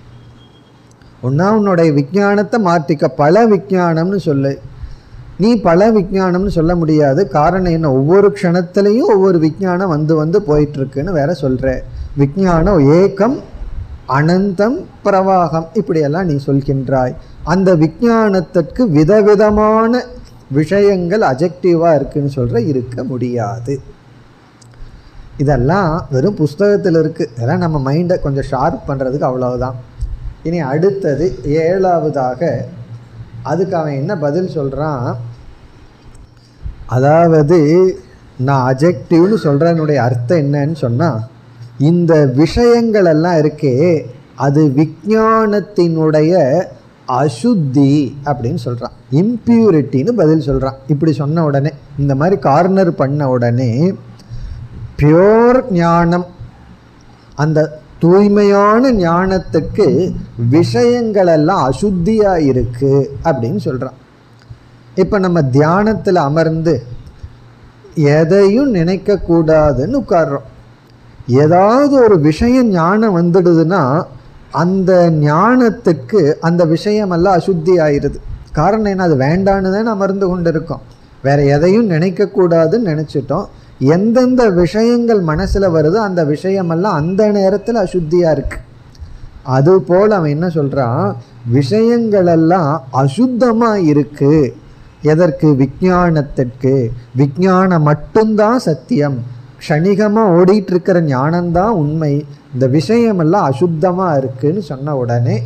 ஒன்றா உன்னுடைய விஞ்ஞானத்தை மாற்றிக்க பல விஞ்ஞானம்னு சொல்லு நீ பல விஞ்ஞானம்னு சொல்ல முடியாது காரணம் என்ன ஒவ்வொரு க்ஷணத்துலேயும் ஒவ்வொரு விஞ்ஞானம் வந்து வந்து போயிட்டுருக்குன்னு வேற சொல்கிற விஞ்ஞானம் ஏகம் அனந்தம் பிரவாகம் இப்படியெல்லாம் நீ சொல்கின்றாய் அந்த விஞ்ஞானத்திற்கு விதவிதமான விஷயங்கள் அஜெக்டிவாக இருக்குன்னு சொல்கிற இருக்க முடியாது இதெல்லாம் வெறும் புஸ்தகத்தில் இருக்குது இதெல்லாம் நம்ம மைண்டை கொஞ்சம் ஷார்ப் பண்ணுறதுக்கு அவ்வளவுதான் இனி அடுத்தது ஏழாவதாக அதுக்கு அவன் என்ன பதில் சொல்கிறான் அதாவது நான் அஜெக்டிவ்னு சொல்கிறனுடைய அர்த்தம் என்னன்னு சொன்னால் இந்த விஷயங்கள் எல்லாம் இருக்கே அது விஞ்ஞானத்தினுடைய அசுத்தி அப்படின்னு சொல்கிறான் இம்ப்யூரிட்டின்னு பதில் சொல்கிறான் இப்படி சொன்ன உடனே இந்த மாதிரி கார்னர் பண்ண உடனே பியோர் ஞானம் அந்த தூய்மையான ஞானத்துக்கு விஷயங்களெல்லாம் அசுத்தியாக இருக்குது அப்படின்னு சொல்கிறான் இப்போ நம்ம தியானத்தில் அமர்ந்து எதையும் நினைக்கக்கூடாதுன்னு உட்கார்றோம் ஏதாவது ஒரு விஷயம் ஞானம் வந்துடுதுன்னா அந்த ஞானத்துக்கு அந்த விஷயமெல்லாம் அசுத்தி ஆயிடுது காரணம் என்ன அது வேண்டான்னு தான் அமர்ந்து கொண்டு இருக்கோம் வேற எதையும் நினைக்கக்கூடாதுன்னு நினச்சிட்டோம் எந்தெந்த விஷயங்கள் மனசில் வருதோ அந்த விஷயமெல்லாம் அந்த நேரத்தில் அசுத்தியாக இருக்கு அதுபோல் அவன் என்ன சொல்கிறான் விஷயங்களெல்லாம் அசுத்தமாக இருக்குது எதற்கு விஞ்ஞானத்திற்கு விஞ்ஞானம் மட்டும்தான் சத்தியம் க்ஷணிகமாக ஓடிட்டு இருக்கிற ஞானம்தான் உண்மை இந்த விஷயமெல்லாம் அசுத்தமாக இருக்குன்னு சொன்ன உடனே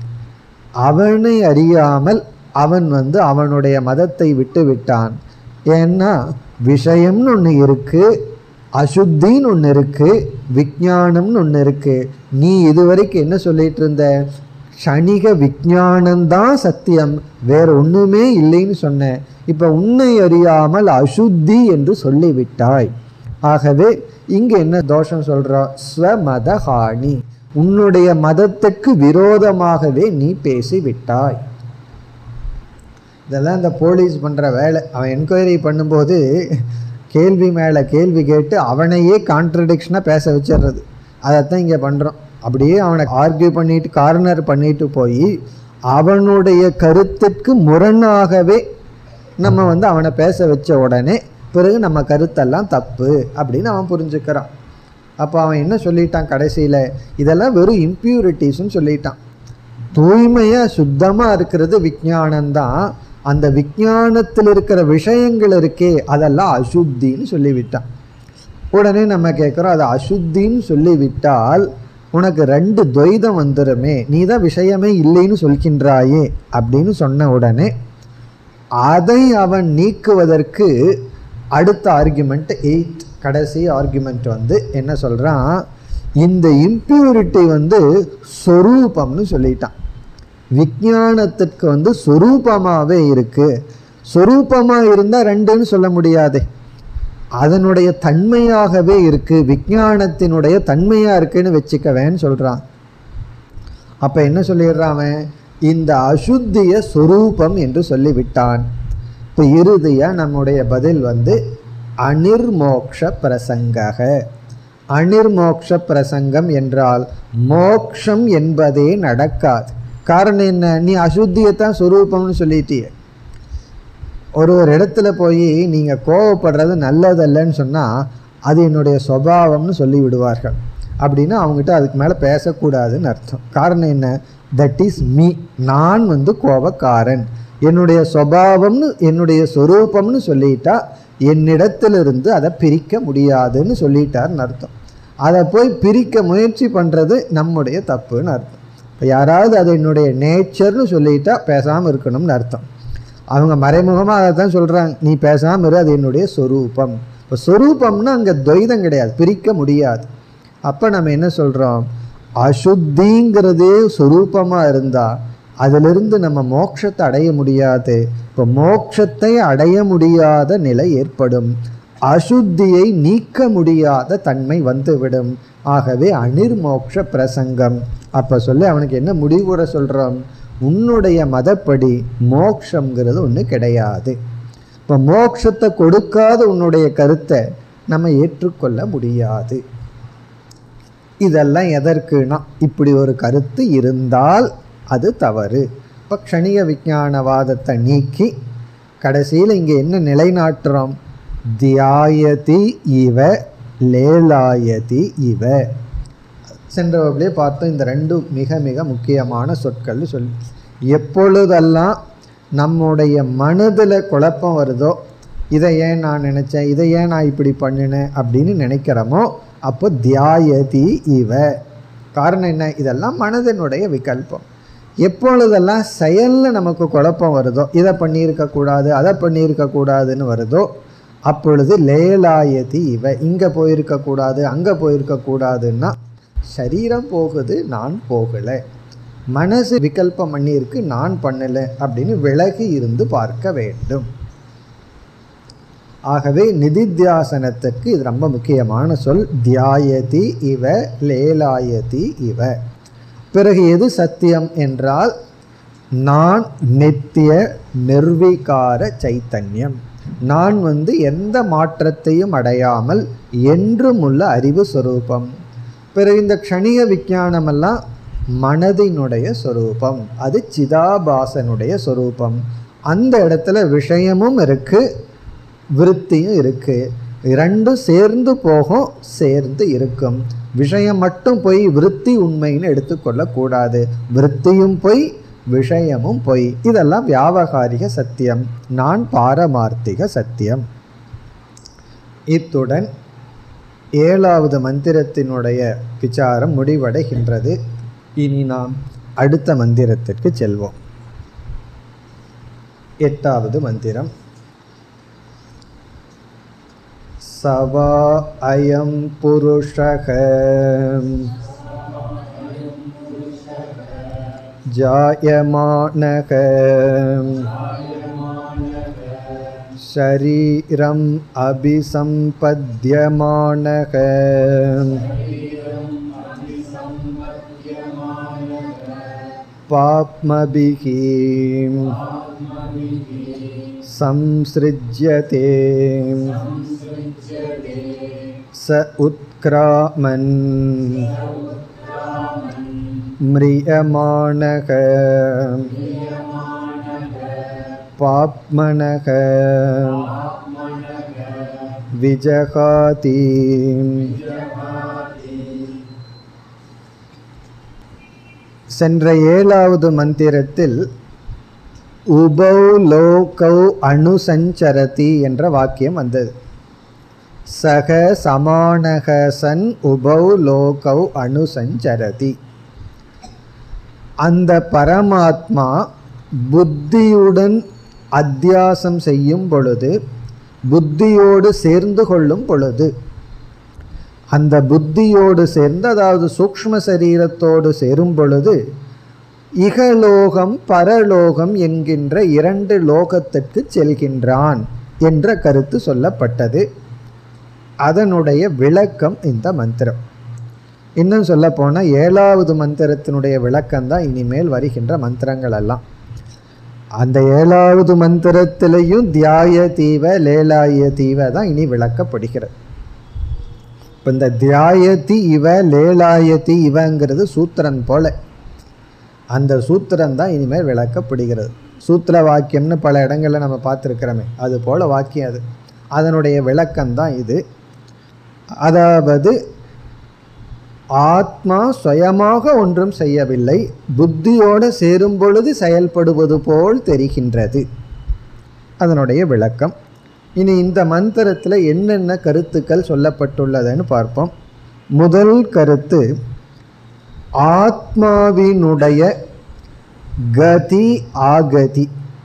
அவனை அறியாமல் அவன் வந்து அவனுடைய மதத்தை விட்டு விட்டான் ஏன்னா விஷயம்னு ஒன்று இருக்குது அசுத்தின்னு ஒன்று இருக்குது விஞ்ஞானம்னு ஒன்று இருக்குது நீ இதுவரைக்கும் என்ன சொல்லிட்டு இருந்த க்ஷணிக விஞ்ஞானம்தான் சத்தியம் வேற ஒன்றுமே இல்லைன்னு சொன்னேன் இப்போ உன்னை அறியாமல் அசுத்தி என்று சொல்லிவிட்டாய் ஆகவே இங்கே என்ன தோஷம் சொல்கிறா ஸ்வமதஹானி உன்னுடைய மதத்துக்கு விரோதமாகவே நீ பேசிவிட்டாய் இதெல்லாம் இந்த போலீஸ் பண்ணுற வேலை அவன் என்கொயரி பண்ணும்போது கேள்வி மேலே கேள்வி கேட்டு அவனையே கான்ட்ரடிக்ஷனாக பேச வச்சிடுறது அதைத்தான் இங்கே பண்ணுறோம் அப்படியே அவனை ஆர்கியூ பண்ணிட்டு கார்னர் பண்ணிட்டு போய் அவனுடைய கருத்துக்கு முரணாகவே நம்ம வந்து அவனை பேச வச்ச உடனே பிறகு நம்ம கருத்தெல்லாம் தப்பு அப்படின்னு அவன் புரிஞ்சுக்கிறான் அப்போ அவன் என்ன சொல்லிட்டான் கடைசியில் இதெல்லாம் வெறும் இம்ப்யூரிட்டிஸ்னு சொல்லிட்டான் தூய்மையாக சுத்தமாக இருக்கிறது விஞ்ஞானம்தான் அந்த விஞ்ஞானத்தில் இருக்கிற விஷயங்கள் இருக்கே அதெல்லாம் அசுத்தின்னு சொல்லிவிட்டான் உடனே நம்ம கேட்குறோம் அது அசுத்தின்னு சொல்லிவிட்டால் உனக்கு ரெண்டு துவைதம் வந்துடுமே நீ தான் விஷயமே இல்லைன்னு சொல்கின்றாயே அப்படின்னு சொன்ன உடனே அதை அவன் நீக்குவதற்கு அடுத்த ஆர்குமெண்ட் எயிட் கடைசி ஆர்குமெண்ட் வந்து என்ன சொல்கிறான் இந்த இம்ப்யூரிட்டி வந்து சொரூபம்னு சொல்லிட்டான் விஞ்ஞானத்திற்கு வந்து சொரூபமாகவே இருக்குது சொரூபமாக இருந்தால் ரெண்டுன்னு சொல்ல முடியாதே அதனுடைய தன்மையாகவே இருக்கு விஞ்ஞானத்தினுடைய தன்மையா இருக்குன்னு வச்சுக்கவேன்னு சொல்றான் அப்ப என்ன சொல்லிடுறான் அவன் இந்த அசுத்திய சொரூபம் என்று சொல்லிவிட்டான் இப்போ இறுதியா நம்முடைய பதில் வந்து அனிர்மோக்ஷ பிரசங்கக அனிர்மோக்ஷ பிரசங்கம் என்றால் மோக்ஷம் என்பதே நடக்காது காரணம் என்ன நீ அசுத்தியத்தான் சொரூபம்னு சொல்லிட்டிய ஒரு ஒரு இடத்துல போய் நீங்கள் கோவப்படுறது நல்லதல்லன்னு சொன்னால் அது என்னுடைய சுபாவம்னு சொல்லி விடுவார்கள் அப்படின்னா அவங்ககிட்ட அதுக்கு மேலே பேசக்கூடாதுன்னு அர்த்தம் காரணம் என்ன தட் இஸ் மீ நான் வந்து கோபக்காரன் என்னுடைய சுபாவம்னு என்னுடைய சொரூபம்னு சொல்லிட்டா என்னிடத்திலிருந்து அதை பிரிக்க முடியாதுன்னு சொல்லிட்டாருன்னு அர்த்தம் அதை போய் பிரிக்க முயற்சி பண்ணுறது நம்முடைய தப்புன்னு அர்த்தம் இப்போ யாராவது அது என்னுடைய நேச்சர்னு சொல்லிட்டா பேசாமல் இருக்கணும்னு அர்த்தம் அவங்க மறைமுகமாக அதை தான் சொல்கிறாங்க நீ பேசாமல் இரு அது என்னுடைய சொரூபம் இப்போ சொரூபம்னா அங்கே துவைதம் கிடையாது பிரிக்க முடியாது அப்போ நம்ம என்ன சொல்கிறோம் அசுத்திங்கிறதே சொரூபமாக இருந்தால் அதிலிருந்து நம்ம மோட்சத்தை அடைய முடியாது இப்போ மோட்சத்தை அடைய முடியாத நிலை ஏற்படும் அசுத்தியை நீக்க முடியாத தன்மை வந்துவிடும் ஆகவே அனிர்மோக்ஷ பிரசங்கம் அப்போ சொல்லி அவனுக்கு என்ன முடிவுற சொல்கிறோம் உன்னுடைய மதப்படி மோக்ஷங்கிறது ஒன்று கிடையாது இப்போ மோட்சத்தை கொடுக்காத உன்னுடைய கருத்தை நம்ம ஏற்றுக்கொள்ள முடியாது இதெல்லாம் எதற்குனா இப்படி ஒரு கருத்து இருந்தால் அது தவறு இப்போ க்ஷணிக விஞ்ஞானவாதத்தை நீக்கி கடைசியில் இங்கே என்ன நிலைநாட்டுறோம் தியாயதி இவ லேலாயதி இவ சென்ற வகுப்பிலே பார்த்தோம் இந்த ரெண்டும் மிக மிக முக்கியமான சொற்கள் சொல்லி எப்பொழுதெல்லாம் நம்முடைய மனதில் குழப்பம் வருதோ இதை ஏன் நான் நினச்சேன் இதை ஏன் நான் இப்படி பண்ணினேன் அப்படின்னு நினைக்கிறோமோ அப்போ தியாயதி இவ காரணம் என்ன இதெல்லாம் மனதினுடைய விகல்பம் எப்பொழுதெல்லாம் செயலில் நமக்கு குழப்பம் வருதோ இதை பண்ணியிருக்கக்கூடாது அதை பண்ணியிருக்கக்கூடாதுன்னு வருதோ அப்பொழுது லேலாயதி இவ இங்கே போயிருக்கக்கூடாது அங்கே போயிருக்கக்கூடாதுன்னா சரீரம் போகுது நான் போகலை மனசு விகல்பம் பண்ணியிருக்கு நான் பண்ணலை அப்படின்னு விலகி இருந்து பார்க்க வேண்டும் ஆகவே நிதித்தியாசனத்துக்கு இது ரொம்ப முக்கியமான சொல் தியாயதி இவ லேலாயதி இவ பிறகு எது சத்தியம் என்றால் நான் நித்திய நிர்விகார சைத்தன்யம் நான் வந்து எந்த மாற்றத்தையும் அடையாமல் என்றும் உள்ள அறிவு சொரூபம் பிறகு இந்த க்ஷணிக விஞ்ஞானமெல்லாம் மனதினுடைய சொரூபம் அது சிதாபாசனுடைய சொரூபம் அந்த இடத்துல விஷயமும் இருக்கு விருத்தியும் இருக்கு இரண்டும் சேர்ந்து போகும் சேர்ந்து இருக்கும் விஷயம் மட்டும் போய் விருத்தி உண்மைன்னு எடுத்துக்கொள்ளக்கூடாது விருத்தியும் பொய் விஷயமும் பொய் இதெல்லாம் வியாபகாரிக சத்தியம் நான் பாரமார்த்திக சத்தியம் இத்துடன் ஏழாவது மந்திரத்தினுடைய விசாரம் முடிவடைகின்றது இனி நாம் அடுத்த மந்திரத்திற்கு செல்வோம் எட்டாவது மந்திரம் சவா அயம் புருஷக जायमानः शरीरम् अभिसम्पद्यमानः पाप्मभिः संसृज्यते स उत्क्रामन् म्रियमाणः पाप्मनः विजहाति சென்ற ஏழாவது மந்திரத்தில் உபௌ லோகௌ அணுசஞ்சரதி என்ற வாக்கியம் வந்தது சக சமானக சன் உபௌ லோகௌ அணுசஞ்சரதி அந்த பரமாத்மா புத்தியுடன் அத்தியாசம் செய்யும் பொழுது புத்தியோடு சேர்ந்து கொள்ளும் பொழுது அந்த புத்தியோடு சேர்ந்து அதாவது சூக்ஷ்ம சரீரத்தோடு சேரும் பொழுது இகலோகம் பரலோகம் என்கின்ற இரண்டு லோகத்திற்கு செல்கின்றான் என்ற கருத்து சொல்லப்பட்டது அதனுடைய விளக்கம் இந்த மந்திரம் இன்னும் சொல்ல போனால் ஏழாவது மந்திரத்தினுடைய விளக்கம் தான் இனிமேல் வருகின்ற மந்திரங்கள் எல்லாம் அந்த ஏழாவது மந்திரத்திலையும் தியாய தீவ லேலாய தீவ தான் இனி விளக்கப்படுகிறது இப்போ இந்த தியாயதி இவ லேலாயதி இவங்கிறது சூத்திரன் போல அந்த சூத்திரம் தான் இனிமேல் விளக்கப்படுகிறது சூத்திர வாக்கியம்னு பல இடங்களில் நம்ம பார்த்துருக்கிறோமே அது போல வாக்கியம் அது அதனுடைய விளக்கம் தான் இது அதாவது ஆத்மா சுயமாக ஒன்றும் செய்யவில்லை புத்தியோடு சேரும் பொழுது செயல்படுவது போல் தெரிகின்றது அதனுடைய விளக்கம் இனி இந்த மந்திரத்தில் என்னென்ன கருத்துக்கள் சொல்லப்பட்டுள்ளதுன்னு பார்ப்போம் முதல் கருத்து ஆத்மாவினுடைய கதி ஆகதி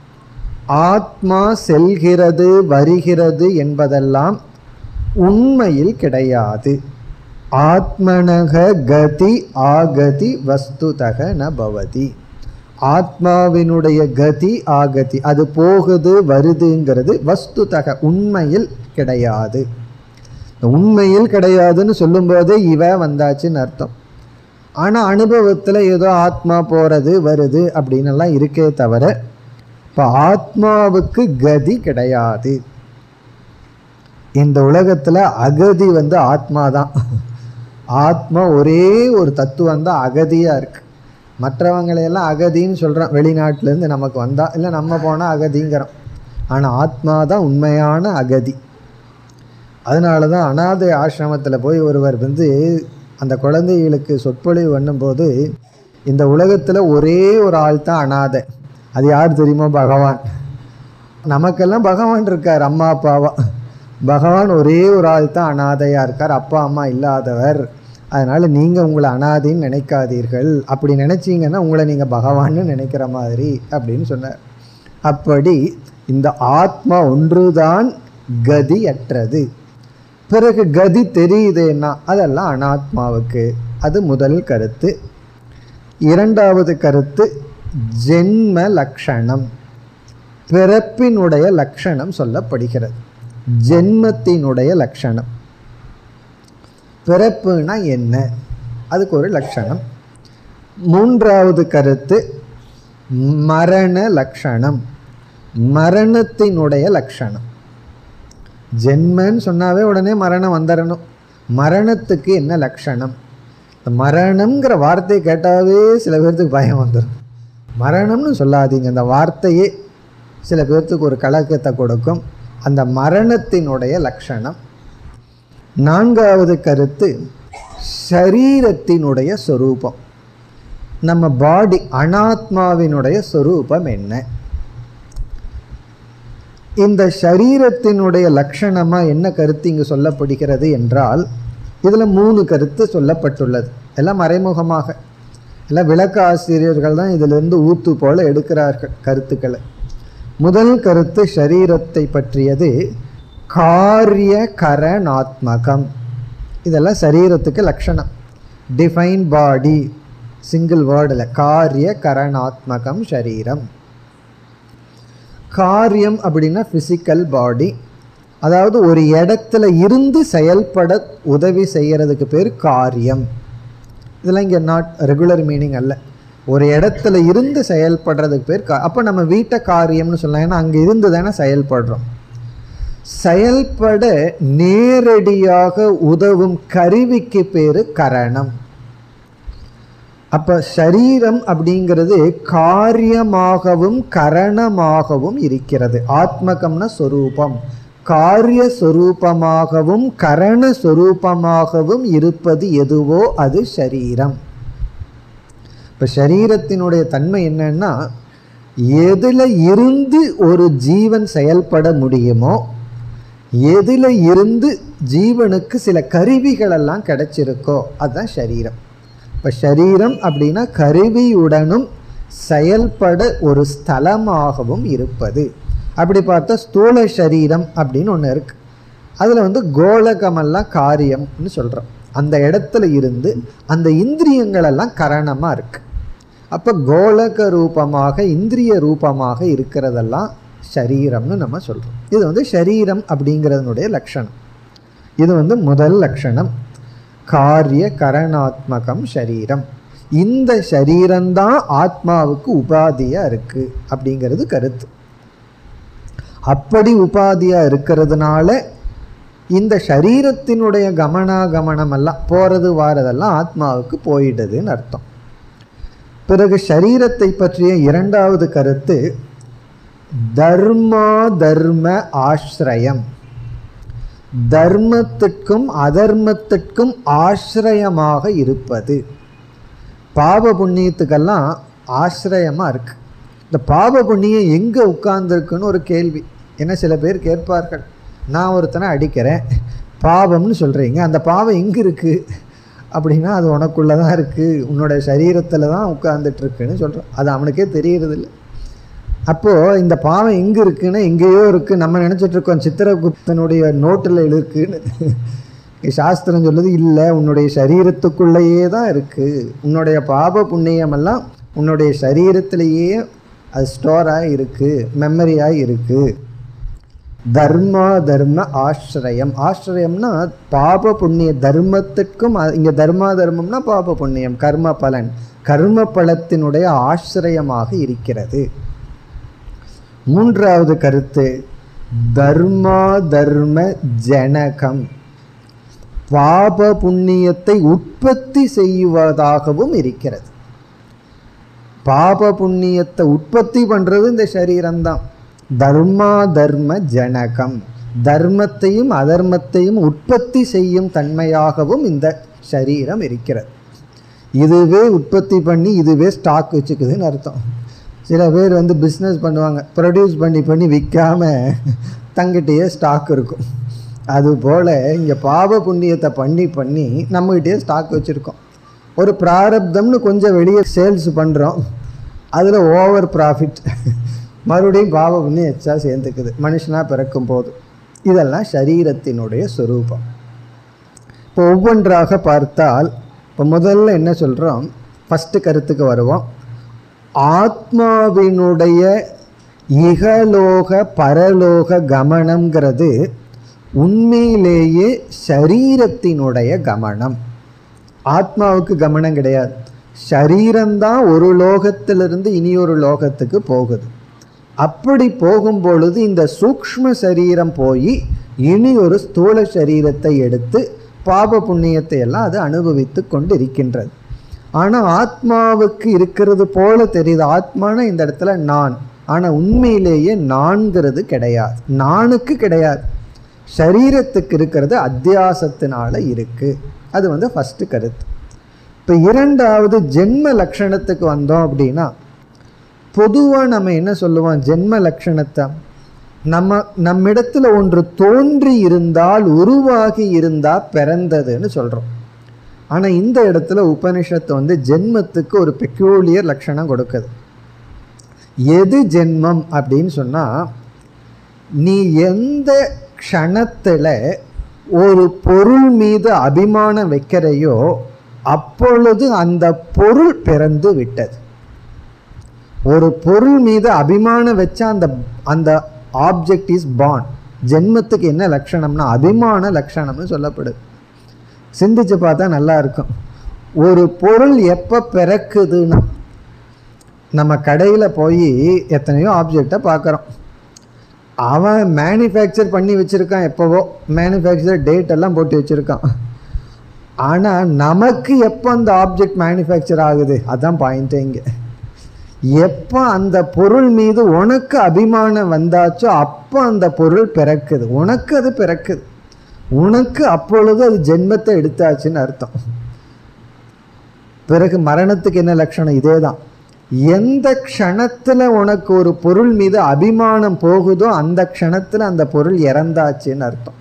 ஆத்மா செல்கிறது வருகிறது என்பதெல்லாம் உண்மையில் கிடையாது ஆத்மனக கதி ஆகதி வஸ்துதக ந பவதி ஆத்மாவினுடைய கதி ஆகதி அது போகுது வருதுங்கிறது வஸ்துதக உண்மையில் கிடையாது உண்மையில் கிடையாதுன்னு சொல்லும்போதே இவ வந்தாச்சுன்னு அர்த்தம் ஆனால் அனுபவத்தில் ஏதோ ஆத்மா போகிறது வருது அப்படின்னு எல்லாம் இருக்கே தவிர இப்போ ஆத்மாவுக்கு கதி கிடையாது இந்த உலகத்தில் அகதி வந்து ஆத்மா தான் ஆத்மா ஒரே ஒரு தத்துவம் தான் அகதியாக இருக்கு மற்றவங்களையெல்லாம் அகதின்னு சொல்கிறோம் வெளிநாட்டிலேருந்து நமக்கு வந்தால் இல்லை நம்ம போனால் அகதிங்கிறோம் ஆனால் ஆத்மா தான் உண்மையான அகதி அதனால தான் அனாதை ஆசிரமத்தில் போய் ஒருவர் வந்து அந்த குழந்தைகளுக்கு சொற்பொழிவு பண்ணும்போது இந்த உலகத்தில் ஒரே ஒரு ஆள் தான் அனாதை அது யார் தெரியுமா பகவான் நமக்கெல்லாம் பகவான் இருக்கார் அம்மா அப்பாவா பகவான் ஒரே ஒரு ஆள் தான் அனாதையாக இருக்கார் அப்பா அம்மா இல்லாதவர் அதனால் நீங்கள் உங்களை அனாதைன்னு நினைக்காதீர்கள் அப்படி நினச்சிங்கன்னா உங்களை நீங்கள் பகவான்னு நினைக்கிற மாதிரி அப்படின்னு சொன்னார் அப்படி இந்த ஆத்மா ஒன்றுதான் கதியற்றது பிறகு கதி தெரியுதுன்னா அதெல்லாம் அனாத்மாவுக்கு அது முதல் கருத்து இரண்டாவது கருத்து ஜென்ம லக்ஷணம் பிறப்பினுடைய லக்ஷணம் சொல்லப்படுகிறது ஜென்மத்தினுடைய லக்ஷணம் பிறப்புனா என்ன அதுக்கு ஒரு லட்சணம் மூன்றாவது கருத்து மரண லட்சணம் மரணத்தினுடைய லட்சணம் ஜென்மன்னு சொன்னாவே உடனே மரணம் வந்துடணும் மரணத்துக்கு என்ன லட்சணம் இந்த மரணம்ங்கிற வார்த்தையை கேட்டாவே சில பேர்த்துக்கு பயம் வந்துடும் மரணம்னு சொல்லாதீங்க அந்த வார்த்தையே சில பேர்த்துக்கு ஒரு கலக்கத்தை கொடுக்கும் அந்த மரணத்தினுடைய லட்சணம் நான்காவது கருத்து சரீரத்தினுடைய சொரூபம் நம்ம பாடி அனாத்மாவினுடைய சொரூபம் என்ன இந்த சரீரத்தினுடைய லட்சணமாக என்ன கருத்து இங்கு சொல்லப்படுகிறது என்றால் இதில் மூணு கருத்து சொல்லப்பட்டுள்ளது எல்லாம் மறைமுகமாக எல்லாம் விளக்க ஆசிரியர்கள் தான் இதிலிருந்து ஊத்து போல எடுக்கிறார்கள் கருத்துக்களை முதல் கருத்து சரீரத்தை பற்றியது காரிய கரணாத்மகம் இதெல்லாம் சரீரத்துக்கு லட்சணம் டிஃபைன் பாடி சிங்கிள் வேர்டில் காரிய கரணாத்மகம் சரீரம் காரியம் அப்படின்னா ஃபிசிக்கல் பாடி அதாவது ஒரு இடத்துல இருந்து செயல்பட உதவி செய்கிறதுக்கு பேர் காரியம் இதெல்லாம் இங்கே நாட் ரெகுலர் மீனிங் அல்ல ஒரு இடத்துல இருந்து செயல்படுறதுக்கு பேர் கா அப்போ நம்ம வீட்டை காரியம்னு சொல்லலாம் ஏன்னா அங்கே இருந்து தானே செயல்படுறோம் செயல்பட நேரடியாக உதவும் கருவிக்கு பேர் கரணம் அப்ப சரீரம் அப்படிங்கிறது காரியமாகவும் கரணமாகவும் இருக்கிறது ஆத்மகம்னா சொரூபம் காரிய சொரூபமாகவும் கரண சொரூபமாகவும் இருப்பது எதுவோ அது சரீரம் இப்போ சரீரத்தினுடைய தன்மை என்னன்னா எதில் இருந்து ஒரு ஜீவன் செயல்பட முடியுமோ எதில் இருந்து ஜீவனுக்கு சில கருவிகளெல்லாம் கிடைச்சிருக்கோ அதுதான் சரீரம் இப்போ சரீரம் அப்படின்னா கருவியுடனும் செயல்பட ஒரு ஸ்தலமாகவும் இருப்பது அப்படி பார்த்தா ஸ்தூல சரீரம் அப்படின்னு ஒன்று இருக்கு அதில் வந்து கோலகமெல்லாம் காரியம்னு சொல்கிறோம் அந்த இடத்துல இருந்து அந்த இந்திரியங்கள் எல்லாம் கரணமாக இருக்கு அப்போ கோலக ரூபமாக இந்திரிய ரூபமாக இருக்கிறதெல்லாம் சரீரம்னு நம்ம சொல்கிறோம் இது வந்து சரீரம் அப்படிங்கிறதனுடைய லட்சணம் இது வந்து முதல் லட்சணம் காரிய கரணாத்மகம் சரீரம் இந்த சரீரம்தான் ஆத்மாவுக்கு உபாதியா இருக்கு அப்படிங்கிறது கருத்து அப்படி உபாதியா இருக்கிறதுனால இந்த சரீரத்தினுடைய கமனாகமனம் எல்லாம் போறது வாரதெல்லாம் ஆத்மாவுக்கு போயிடுதுன்னு அர்த்தம் பிறகு சரீரத்தை பற்றிய இரண்டாவது கருத்து தர்மா தர்ம ஆசிரயம் தர்மத்திற்கும் அதர்மத்திற்கும் ஆசிரயமாக இருப்பது பாவ புண்ணியத்துக்கெல்லாம் ஆசிரயமாக இருக்கு இந்த பாவ புண்ணியம் எங்கே உட்கார்ந்துருக்குன்னு ஒரு கேள்வி என்ன சில பேர் கேட்பார்கள் நான் ஒருத்தனை அடிக்கிறேன் பாவம்னு சொல்கிறீங்க அந்த பாவம் எங்கே இருக்குது அப்படின்னா அது உனக்குள்ளே தான் இருக்குது உன்னோட சரீரத்தில் தான் உட்கார்ந்துட்டு இருக்குன்னு சொல்கிறோம் அது அவனுக்கே தெரியறதில்ல அப்போது இந்த பாவம் எங்கே இருக்குன்னா எங்கேயோ இருக்குது நம்ம நினச்சிட்டு இருக்கோம் சித்திரகுப்தனுடைய நோட்டில் இருக்குன்னு சாஸ்திரம் சொல்லுது இல்லை உன்னுடைய சரீரத்துக்குள்ளேயே தான் இருக்குது உன்னுடைய பாப புண்ணியமெல்லாம் உன்னுடைய சரீரத்திலேயே அது ஸ்டோராக இருக்குது மெமரியாக இருக்குது தர்மா தர்ம ஆசிரயம் ஆசிரயம்னா பாப புண்ணிய தர்மத்திற்கும் இங்கே தர்மா தர்மம்னா பாப புண்ணியம் கர்ம பலன் கர்ம பலத்தினுடைய ஆசிரயமாக இருக்கிறது மூன்றாவது கருத்து தர்மா தர்ம ஜனகம் பாப புண்ணியத்தை உற்பத்தி செய்வதாகவும் இருக்கிறது பாப புண்ணியத்தை உற்பத்தி பண்ணுறது இந்த சரீரம்தான் தர்மா தர்ம ஜனகம் தர்மத்தையும் அதர்மத்தையும் உற்பத்தி செய்யும் தன்மையாகவும் இந்த சரீரம் இருக்கிறது இதுவே உற்பத்தி பண்ணி இதுவே ஸ்டாக் வச்சுக்குதுன்னு அர்த்தம் சில பேர் வந்து பிஸ்னஸ் பண்ணுவாங்க ப்ரொடியூஸ் பண்ணி பண்ணி விற்காம தங்கிட்டேயே ஸ்டாக் இருக்கும் அதுபோல் இங்கே பாவ புண்ணியத்தை பண்ணி பண்ணி நம்மகிட்டயே ஸ்டாக் வச்சுருக்கோம் ஒரு பிராரப்தம்னு கொஞ்சம் வெளியே சேல்ஸ் பண்ணுறோம் அதில் ஓவர் ப்ராஃபிட் மறுபடியும் பாவ புண்ணியம் எச்சா சேர்ந்துக்குது மனுஷனாக பிறக்கும் போது இதெல்லாம் சரீரத்தினுடைய சொரூபம் இப்போ ஒவ்வொன்றாக பார்த்தால் இப்போ முதல்ல என்ன சொல்கிறோம் ஃபஸ்ட்டு கருத்துக்கு வருவோம் ஆத்மாவினுடைய இகலோக பரலோக கமனம்ங்கிறது உண்மையிலேயே சரீரத்தினுடைய கமனம் ஆத்மாவுக்கு கமனம் கிடையாது சரீரம்தான் ஒரு லோகத்திலிருந்து இனி ஒரு லோகத்துக்கு போகுது அப்படி போகும் பொழுது இந்த சூக்ஷ்ம சரீரம் போய் இனி ஒரு ஸ்தூல சரீரத்தை எடுத்து பாப புண்ணியத்தை எல்லாம் அது அனுபவித்து கொண்டு இருக்கின்றது ஆனால் ஆத்மாவுக்கு இருக்கிறது போல தெரியுது ஆத்மான இந்த இடத்துல நான் ஆனால் உண்மையிலேயே நான்கிறது கிடையாது நானுக்கு கிடையாது சரீரத்துக்கு இருக்கிறது அத்தியாசத்தினால இருக்கு அது வந்து ஃபஸ்ட்டு கருத்து இப்போ இரண்டாவது ஜென்ம லட்சணத்துக்கு வந்தோம் அப்படின்னா பொதுவாக நம்ம என்ன சொல்லுவோம் ஜென்ம லட்சணத்தை நம்ம நம்மிடத்துல ஒன்று தோன்றி இருந்தால் உருவாகி இருந்தால் பிறந்ததுன்னு சொல்கிறோம் ஆனால் இந்த இடத்துல உபனிஷத்து வந்து ஜென்மத்துக்கு ஒரு பெக்யூலியர் லட்சணம் கொடுக்குது எது ஜென்மம் அப்படின்னு சொன்னால் நீ எந்த க்ஷணத்தில் ஒரு பொருள் மீது அபிமானம் வைக்கிறையோ அப்பொழுது அந்த பொருள் பிறந்து விட்டது ஒரு பொருள் மீது அபிமானம் வச்சா அந்த அந்த ஆப்ஜெக்ட் இஸ் பான் ஜென்மத்துக்கு என்ன லட்சணம்னா அபிமான லட்சணம்னு சொல்லப்படுது சிந்திச்சு பார்த்தா நல்லா இருக்கும் ஒரு பொருள் எப்போ பிறக்குதுன்னா நம்ம கடையில் போய் எத்தனையோ ஆப்ஜெக்டை பார்க்குறோம் அவன் மேனுஃபேக்சர் பண்ணி வச்சுருக்கான் எப்போவோ மேனுஃபேக்சர் டேட் எல்லாம் போட்டு வச்சுருக்கான் ஆனால் நமக்கு எப்போ அந்த ஆப்ஜெக்ட் மேனுஃபேக்சர் ஆகுது அதான் பாயிண்ட்டே இங்கே எப்போ அந்த பொருள் மீது உனக்கு அபிமானம் வந்தாச்சோ அப்போ அந்த பொருள் பிறக்குது உனக்கு அது பிறக்குது உனக்கு அப்பொழுது அது ஜென்மத்தை எடுத்தாச்சுன்னு அர்த்தம் பிறகு மரணத்துக்கு என்ன லட்சணம் இதே தான் எந்த க்ஷணத்தில் உனக்கு ஒரு பொருள் மீது அபிமானம் போகுதோ அந்த க்ஷணத்தில் அந்த பொருள் இறந்தாச்சுன்னு அர்த்தம்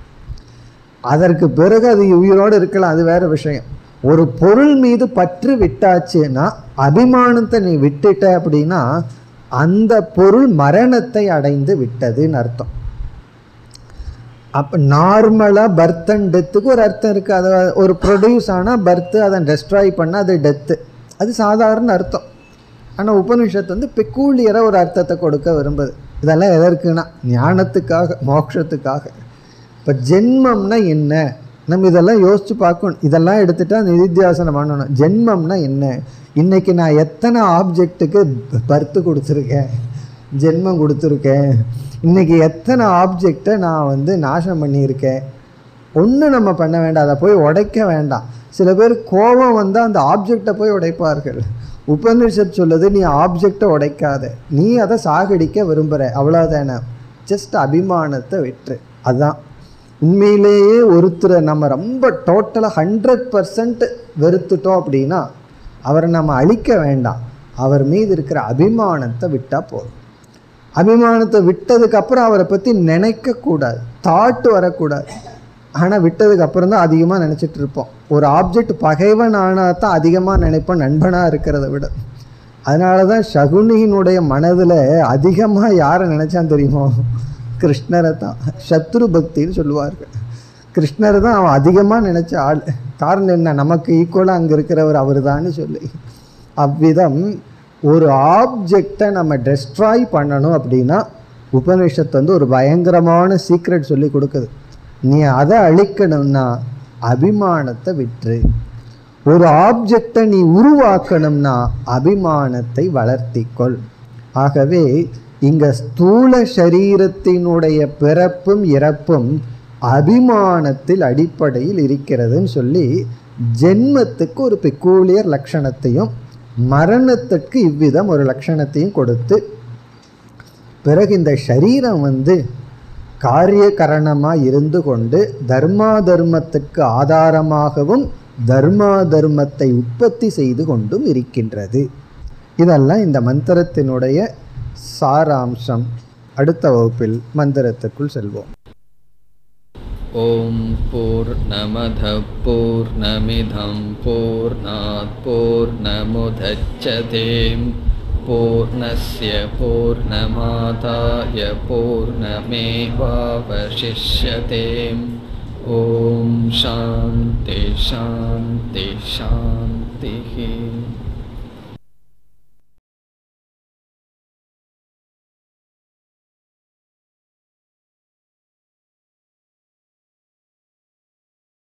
அதற்கு பிறகு அது உயிரோடு இருக்கலாம் அது வேற விஷயம் ஒரு பொருள் மீது பற்று விட்டாச்சுன்னா அபிமானத்தை நீ விட்டுட்ட அப்படின்னா அந்த பொருள் மரணத்தை அடைந்து விட்டதுன்னு அர்த்தம் அப்போ நார்மலாக பர்த் அண்ட் டெத்துக்கு ஒரு அர்த்தம் இருக்குது அது ஒரு ப்ரொடியூஸ் ஆனால் பர்த்து அதை டெஸ்ட்ராய் பண்ணால் அது டெத்து அது சாதாரண அர்த்தம் ஆனால் உபனிஷத்து வந்து பெக்கூலியராக ஒரு அர்த்தத்தை கொடுக்க விரும்புது இதெல்லாம் எதற்குன்னா ஞானத்துக்காக மோட்சத்துக்காக இப்போ ஜென்மம்னா என்ன நம்ம இதெல்லாம் யோசித்து பார்க்கணும் இதெல்லாம் எடுத்துட்டா நிதித்தியாசனம் பண்ணணும் ஜென்மம்னா என்ன இன்னைக்கு நான் எத்தனை ஆப்ஜெக்ட்டுக்கு பர்த்து கொடுத்துருக்கேன் ஜென்மம் கொடுத்துருக்கேன் இன்னைக்கு எத்தனை ஆப்ஜெக்டை நான் வந்து நாசம் பண்ணியிருக்கேன் ஒன்றும் நம்ம பண்ண வேண்டாம் அதை போய் உடைக்க வேண்டாம் சில பேர் கோபம் வந்தால் அந்த ஆப்ஜெக்டை போய் உடைப்பார்கள் உபனிஷத் சொல்லுது நீ ஆப்ஜெக்டை உடைக்காத நீ அதை சாகடிக்க விரும்புகிற அவ்வளோதானே ஜஸ்ட் அபிமானத்தை விட்டுரு அதுதான் உண்மையிலேயே ஒருத்தரை நம்ம ரொம்ப டோட்டலாக ஹண்ட்ரட் பர்சன்ட் வெறுத்துட்டோம் அப்படின்னா அவரை நம்ம அழிக்க வேண்டாம் அவர் மீது இருக்கிற அபிமானத்தை விட்டால் போதும் அபிமானத்தை விட்டதுக்கு அப்புறம் அவரை பற்றி நினைக்கக்கூடாது தாட்டு வரக்கூடாது ஆனால் விட்டதுக்கு அப்புறம் தான் அதிகமாக நினச்சிட்டு இருப்போம் ஒரு ஆப்ஜெக்ட் பகைவன் ஆனால் தான் அதிகமாக நினைப்போம் நண்பனாக இருக்கிறத விட அதனால தான் சகுனியினுடைய மனதில் அதிகமாக யாரை நினச்சான் தெரியுமோ கிருஷ்ணரை தான் சத்ரு பக்தின்னு சொல்லுவார்கள் கிருஷ்ணரை தான் அவன் அதிகமாக நினச்ச ஆள் காரணம் என்ன நமக்கு ஈக்குவலாக அங்கே இருக்கிறவர் அவர் சொல்லி அவ்விதம் ஒரு ஆப்ஜெக்டை நம்ம டெஸ்ட்ராய் பண்ணணும் அப்படின்னா உபனிஷத்து வந்து ஒரு பயங்கரமான சீக்ரெட் சொல்லி கொடுக்குது நீ அதை அழிக்கணும்னா அபிமானத்தை விட்டுரு ஒரு ஆப்ஜெக்டை நீ உருவாக்கணும்னா அபிமானத்தை வளர்த்திக்கொள் ஆகவே இங்க ஸ்தூல சரீரத்தினுடைய பிறப்பும் இறப்பும் அபிமானத்தில் அடிப்படையில் இருக்கிறதுன்னு சொல்லி ஜென்மத்துக்கு ஒரு பெக்கூலியர் லட்சணத்தையும் மரணத்திற்கு இவ்விதம் ஒரு லட்சணத்தையும் கொடுத்து பிறகு இந்த சரீரம் வந்து காரிய கரணமாக இருந்து கொண்டு தர்மா தர்மத்திற்கு ஆதாரமாகவும் தர்மா தர்மத்தை உற்பத்தி செய்து கொண்டும் இருக்கின்றது இதெல்லாம் இந்த மந்திரத்தினுடைய சாராம்சம் அடுத்த வகுப்பில் மந்திரத்திற்குள் செல்வோம் ॐ पूर्णमधः पूर्णमिधं पूर्णात् पूर्णमुदच्छते पूर्णस्य पूर्णमादाय पूर्णमेवावशिष्यते ॐ शान्ति शान्ति शान्तिः